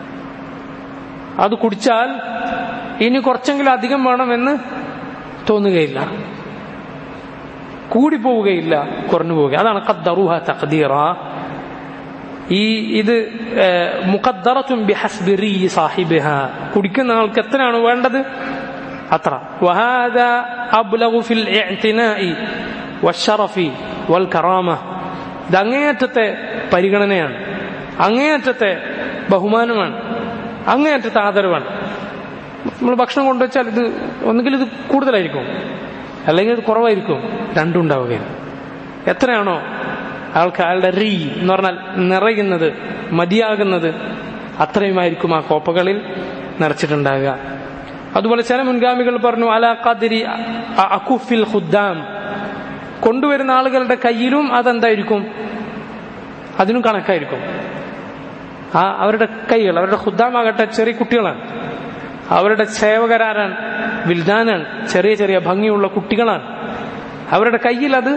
അത് കുടിച്ചാൽ ഇനി കുറച്ചെങ്കിലും അധികം വേണമെന്ന് തോന്നുകയില്ല കൂടിപ്പോവുകയില്ല കുറഞ്ഞു പോവുക അതാണ് ഖദ്ദറുഹ തഖ്ദീറ ഈ ഇത് മുഖദ്ദറത്തും ബിഹസ്ബിറി സാഹിബിഹ കുടിക്കുന്ന ആൾക്ക് എത്രയാണ് വേണ്ടത് അത്ര വഹാദ അബ്ലഗു ഫിൽ ഇഅ്തിനാഇ വശറഫി വൽ കറാമ ഇത് അങ്ങേയറ്റത്തെ പരിഗണനയാണ് അങ്ങേയറ്റത്തെ ബഹുമാനമാണ് അങ്ങേയറ്റത്തെ ആദരവാണ് നമ്മൾ ഭക്ഷണം കൊണ്ടുവച്ചാൽ ഇത് ഒന്നുകിൽ ഇത് കൂടുതലായിരിക്കും അല്ലെങ്കിൽ ഇത് കുറവായിരിക്കും രണ്ടും ഉണ്ടാവുകയില്ല എത്രയാണോ അയാൾക്ക് അയാളുടെ റീ എന്ന് പറഞ്ഞാൽ നിറയുന്നത് മതിയാകുന്നത് അത്രയുമായിരിക്കും ആ കോപ്പകളിൽ നിറച്ചിട്ടുണ്ടാകുക അതുപോലെ ചില മുൻഗാമികൾ പറഞ്ഞു അല ഖദിരി അക്കുഫിൽ ഖുദ്ദാം കൊണ്ടുവരുന്ന ആളുകളുടെ കയ്യിലും അതെന്തായിരിക്കും അതിനും കണക്കായിരിക്കും ആ അവരുടെ കൈകൾ അവരുടെ ഖുദ്ദാമാകട്ടെ ചെറിയ കുട്ടികളാണ് അവരുടെ സേവകരാരാണ് വിൽദാനാണ് ചെറിയ ചെറിയ ഭംഗിയുള്ള കുട്ടികളാണ് അവരുടെ കയ്യിൽ അത്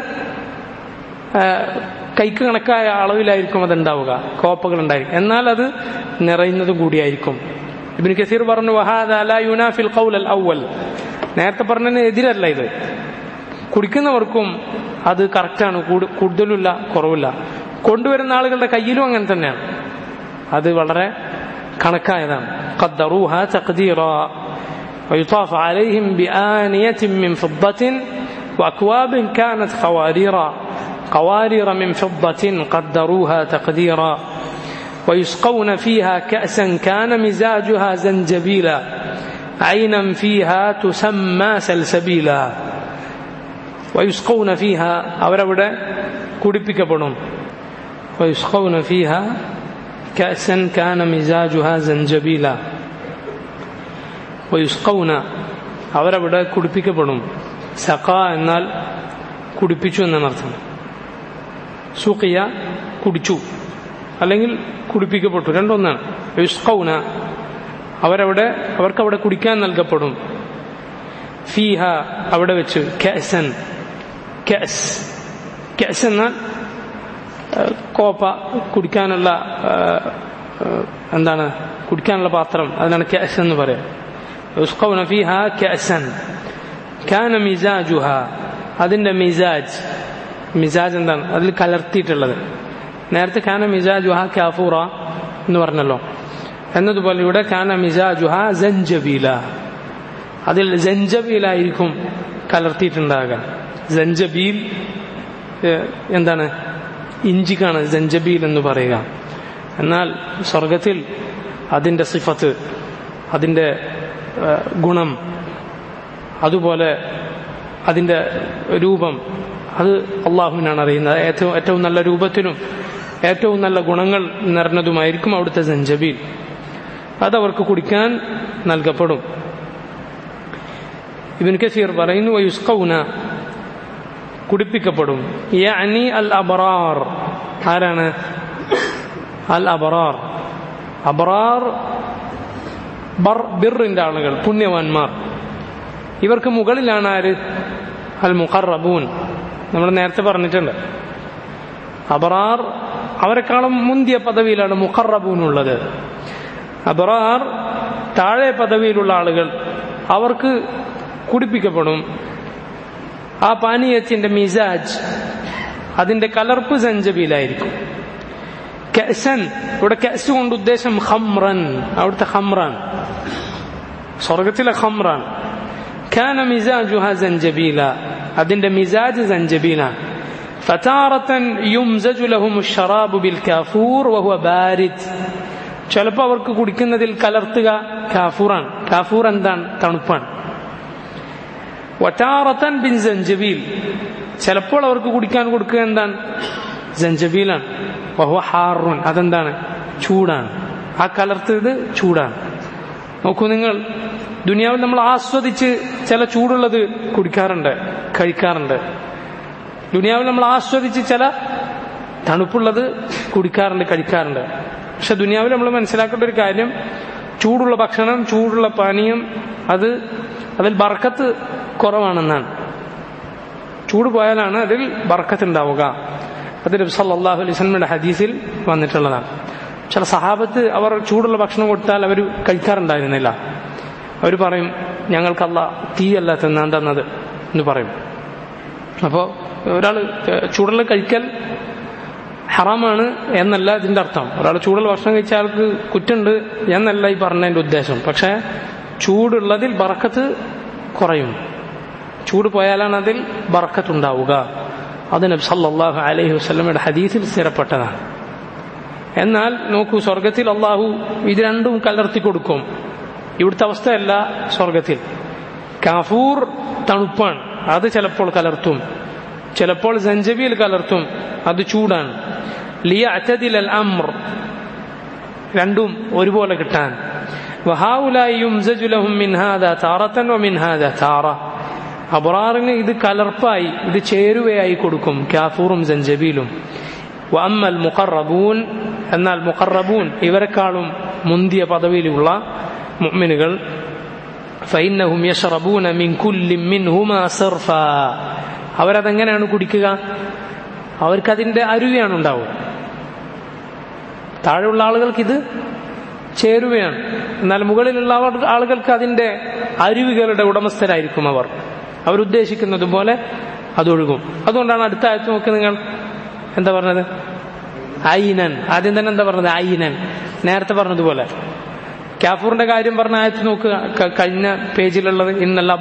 കൈക്ക് കണക്കായ അളവിലായിരിക്കും അത് ഉണ്ടാവുക കോപ്പകൾ ഉണ്ടായിരിക്കും എന്നാൽ അത് നിറയുന്നത് കൂടിയായിരിക്കും ഇബിന് കസീർ പറഞ്ഞു വഹാദ ലാ യുനാഫിൽ ഖൗൽ അൽ അവൽ നേരത്തെ പറഞ്ഞതിന് എതിരല്ല ഇത് കുടിക്കുന്നവർക്കും അത് കറക്റ്റാണ് കൂടുതലുമില്ല കുറവില്ല കൊണ്ടുവരുന്ന ആളുകളുടെ കയ്യിലും അങ്ങനെ തന്നെയാണ് അത് വളരെ കണക്കായതാണ് قدروها تقديرا ويطاف عليهم بآنية من فضة وأكواب كانت خواريرا قوارير من فضة قدروها تقديرا ويسقون فيها كأسا كان مزاجها زنجبيلا عينا فيها تسمى سلسبيلا ويسقون فيها അവരവിടെ കുടിപ്പിക്കപ്പെടും ويسقون فيها كأسا كان مزاجها زنجبيلا ويسقون അവരവിടെ കുടിപ്പിക്കപ്പെടും സഖ എന്നാൽ കുടിപ്പിച്ചു എന്നാണ് അർത്ഥം സുഖിയ കുടിച്ചു അല്ലെങ്കിൽ കുടിപ്പിക്കപ്പെട്ടു രണ്ടൊന്നാണ് യുസ്കൗന അവരവിടെ അവർക്കവിടെ കുടിക്കാൻ നൽകപ്പെടും ഫീഹ അവിടെ വെച്ച് കസൻ കസ് കസ് എന്നാൽ കോപ്പ കുടിക്കാനുള്ള എന്താണ് കുടിക്കാനുള്ള പാത്രം അതിനാണ് കസ് എന്ന് പറയാം യുസ്കൗന ഫീഹ കസൻ കാന മിസാജുഹ അതിന്റെ മിസാജ് മിസാജ് എന്താണ് അതിൽ കലർത്തിയിട്ടുള്ളത് നേരത്തെ കാന മിസാജുഹ കാഫൂറ എന്ന് പറഞ്ഞല്ലോ എന്നതുപോലെ ഇവിടെ കാന മിസാജുഹ ജഞ്ചബീല അതിൽ ജഞ്ചബീലായിരിക്കും കലർത്തിയിട്ടുണ്ടാകുക ജഞ്ചബീൽ എന്താണ് ഇഞ്ചിക്കാണ് ജഞ്ചബീൽ എന്ന് പറയുക എന്നാൽ സ്വർഗത്തിൽ അതിൻ്റെ സിഫത്ത് അതിൻ്റെ ഗുണം അതുപോലെ അതിൻ്റെ രൂപം അത് അള്ളാഹുവിനാണ് അറിയുന്നത് ഏറ്റവും ഏറ്റവും നല്ല രൂപത്തിനും ഏറ്റവും നല്ല ഗുണങ്ങൾ നിറഞ്ഞതുമായിരിക്കും അവിടുത്തെ സഞ്ചബീൽ അതവർക്ക് കുടിക്കാൻ നൽകപ്പെടും ഇബിൻ കസീർ പറയുന്നു വയുസ്കൗന കുടിപ്പിക്കപ്പെടും യഅനി അൽ അബറാർ ആരാണ് അൽ അബറാർ അബറാർ ബർ ബിറിന്റെ ആളുകൾ പുണ്യവാന്മാർ ഇവർക്ക് മുകളിലാണ് ആര് അൽ മുഖറബൂൻ നമ്മൾ നേരത്തെ പറഞ്ഞിട്ടുണ്ട് അബറാർ അവരെക്കാളും മുന്തിയ പദവിയിലാണ് മുഖറബൂൻ ഉള്ളത് അബറാർ താഴെ പദവിയിലുള്ള ആളുകൾ അവർക്ക് കുടിപ്പിക്കപ്പെടും ആ പാനീയത്തിന്റെ മിസാജ് അതിന്റെ കലർപ്പ് സഞ്ചബിയിലായിരിക്കും കസൻ ഇവിടെ കസ് കൊണ്ട് ഉദ്ദേശം ഹംറൻ അവിടുത്തെ ഹംറാൻ സ്വർഗത്തിലെ ഹംറാൻ كان مزاجها زنجبيلا അതിന്റെ മിസാജ് സഞ്ചബീലാണ് فتارة يمزج لهم الشراب بالكافور وهو بارد ചിലപ്പോൾ അവർക്ക് കുടിക്കുന്നതിൽ കലർത്തുക കാഫൂറാണ് കാഫൂർ എന്താണ് തണുപ്പാണ് വറ്റാറത്തൻ ബിൻ സഞ്ചബീൽ ചിലപ്പോൾ അവർക്ക് കുടിക്കാൻ കൊടുക്കുക എന്താണ് സഞ്ചബീലാണ് വഹുവ ഹാറുൻ അതെന്താണ് ചൂടാണ് ആ കലർത്തത് ചൂടാണ് നോക്കൂ നിങ്ങൾ ദുനിയാവിൽ നമ്മൾ ആസ്വദിച്ച് ചില ചൂടുള്ളത് കുടിക്കാറുണ്ട് കഴിക്കാറുണ്ട് ദുനിയാവിൽ നമ്മൾ ആസ്വദിച്ച് ചില തണുപ്പുള്ളത് കുടിക്കാറുണ്ട് കഴിക്കാറുണ്ട് പക്ഷെ ദുനിയാവിൽ നമ്മൾ മനസ്സിലാക്കേണ്ട ഒരു കാര്യം ചൂടുള്ള ഭക്ഷണം ചൂടുള്ള പാനീയം അത് അതിൽ ബർക്കത്ത് കുറവാണെന്നാണ് ചൂട് പോയാലാണ് അതിൽ ബർക്കത്ത് ഉണ്ടാവുക അത് നബി സല്ലല്ലാഹു അലൈഹി വസല്ലമയുടെ ഹദീസിൽ വന്നിട്ടുള്ളതാണ് ചില സഹാബത്ത് അവർ ചൂടുള്ള ഭക്ഷണം കൊടുത്താൽ അവർ കഴിക്കാറുണ്ടായിരുന്നില്ല അവർ പറയും ഞങ്ങൾക്കല്ല തീയല്ല തിന്നാൻ തന്നത് എന്ന് പറയും അപ്പോൾ ഒരാൾ ചൂടുള്ള കഴിക്കൽ ഹറാമാണ് എന്നല്ല ഇതിന്റെ അർത്ഥം ഒരാൾ ചൂടുള്ള ഭക്ഷണം കഴിച്ച ആൾക്ക് കുറ്റുണ്ട് എന്നല്ല ഈ പറഞ്ഞതിന്റെ ഉദ്ദേശം പക്ഷെ ചൂടുള്ളതിൽ ബറക്കത്ത് കുറയും ചൂട് പോയാലാണ് അതിൽ ബറക്കത്തുണ്ടാവുക അത് നബി സല്ലല്ലാഹു അലൈഹി വസല്ലമയുടെ ഹദീസിൽ സ്ഥിരപ്പെട്ടതാണ് എന്നാൽ നോക്കൂ സ്വർഗത്തിൽ അള്ളാഹു ഇത് രണ്ടും കലർത്തി കൊടുക്കും ഇവിടുത്തെ അവസ്ഥയല്ല സ്വർഗത്തിൽ കാഫൂർ തണുപ്പാണ് അത് ചിലപ്പോൾ കലർത്തും ചിലപ്പോൾ സഞ്ചബിയിൽ കലർത്തും അത് ചൂടാണ് ലിയ അറ്റദിൽ അൽ അമ്ര രണ്ടും ഒരുപോലെ കിട്ടാൻ വഹാവുലായും താറത്തൻ മിൻഹാദ താറ അബറാറിന് ഇത് കലർപ്പായി ഇത് ചേരുവയായി കൊടുക്കും കാഫൂറും സഞ്ചബീലും വഅമ്മൽ മുഖറബൂൻ എന്നാൽ മുഖറബൂൻ ഇവരെക്കാളും മുന്തിയ പദവിയിലുള്ള മുഅ്മിനുകൾ ഫൈന്നഹും യശ്റബൂന മിൻ കുല്ലി മിൻഹുമാ സിർഫ അവരതെങ്ങനെയാണ് കുടിക്കുക അവർക്കതിന്റെ അരുവിയാണ് ഉണ്ടാവുക താഴെയുള്ള ആളുകൾക്ക് ഇത് ചേരുവയാണ് എന്നാൽ മുകളിലുള്ള ആളുകൾക്ക് അതിന്റെ അരുവികളുടെ ഉടമസ്ഥരായിരിക്കും അവർ അവരുദ്ദേശിക്കുന്നത് പോലെ അതൊഴുകും അതുകൊണ്ടാണ് അടുത്ത ആഴ്ച നോക്കി നിങ്ങൾ എന്താ പറഞ്ഞത് ഐനൻ ആദ്യം തന്നെ എന്താ പറഞ്ഞത് ഐനൻ നേരത്തെ പറഞ്ഞതുപോലെ കാഫൂറിന്റെ കാര്യം പറഞ്ഞ ആയത്ത് നോക്കുക കഴിഞ്ഞ പേജിലുള്ളത് ഇന്നല്ല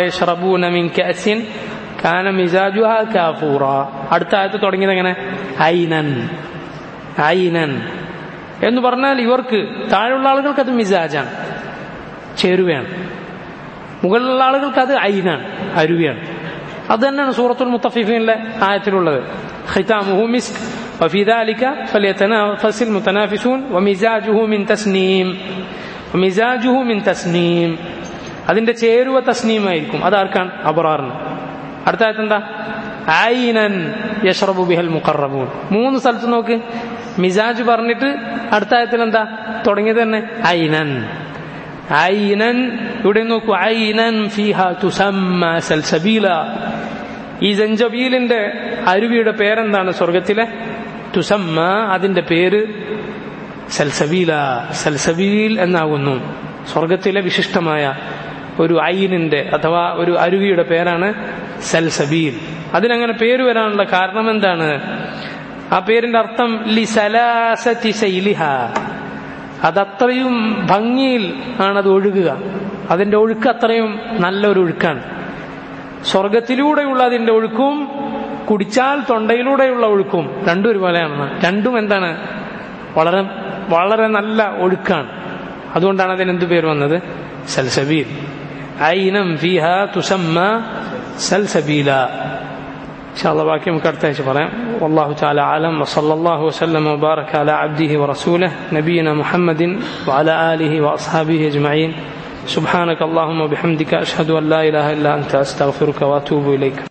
കാന മിസാജുഹ കാഫൂറ അടുത്ത ആയത്ത് തുടങ്ങിയത് എങ്ങനെ ഐനൻ ഐനൻ എന്ന് പറഞ്ഞാൽ ഇവർക്ക് താഴെയുള്ള ആളുകൾക്ക് അത് മിസാജാണ് ചേരുവയാണ് മുകളിലുള്ള ആളുകൾക്ക് അത് ഐനാണ് അരുവിയാണ് അത് തന്നെയാണ് സൂറത്തുൽ മുത്തഫിഫിനിലെ ആയത്തിലുള്ളത് ختامه مسك وفي ذلك فليتنافس المتنافسون ومزاجه من تسنيم ومزاجه من تسنيم അതിന്റെ ചേരുവ തസ്നീമായിരിക്കും അതാർക്കാണ് അബറാറിന് അടുത്ത ആയത്ത് എന്താ ഐനൻ യഷ്റബു ബിഹൽ മുഖറബൂൻ മൂന്ന് സ്ഥലത്ത് നോക്ക് മിസാജ് പറഞ്ഞിട്ട് അടുത്ത ആയത്തിൽ എന്താ തുടങ്ങിയത് തന്നെ ഐനൻ ഐനൻ ഇവിടെ നോക്കൂ ഐനൻ ഫീഹ തുസമ്മ സൽസബീല ഈ ജഞ്ചബീലിന്റെ അരുവിയുടെ പേരെന്താണ് സ്വർഗത്തിലെ തുസമ്മ അതിന്റെ പേര് സൽസബീല സൽസബീൽ എന്നാകുന്നു സ്വർഗത്തിലെ വിശിഷ്ടമായ ഒരു ഐനിന്റെ അഥവാ ഒരു അരുവിയുടെ പേരാണ് സൽസബീൽ അതിനങ്ങനെ പേര് വരാനുള്ള കാരണം എന്താണ് ആ പേരിന്റെ അർത്ഥം ലിസലാസതി ശൈലിഹ അതത്രയും ഭംഗിയിൽ ആണത് ഒഴുകുക അതിന്റെ ഒഴുക്ക് അത്രയും നല്ലൊരു ഒഴുക്കാണ് സ്വർഗത്തിലൂടെയുള്ള അതിന്റെ ഒഴുക്കും കുടിച്ചാൽ തൊണ്ടയിലൂടെയുള്ള ഒഴുക്കും രണ്ടും ഒരുപോലെയാണ് രണ്ടും എന്താണ് വളരെ വളരെ നല്ല ഒഴുക്കാണ് അതുകൊണ്ടാണ് അതിന് എന്ത് പേര് വന്നത് സൽസബീൽ ഐനം ഫിഹ തുസമ്മ സൽസബീല إن شاء الله باقي مكرتاش പറയാം والله تعالى أعلم وصلى الله وسلم وبارك على عبده ورسوله نبينا محمد وعلى آله وأصحابه أجمعين سبحانك اللهم وبحمدك أشهد أن لا إله إلا أنت أستغفرك وأتوب إليك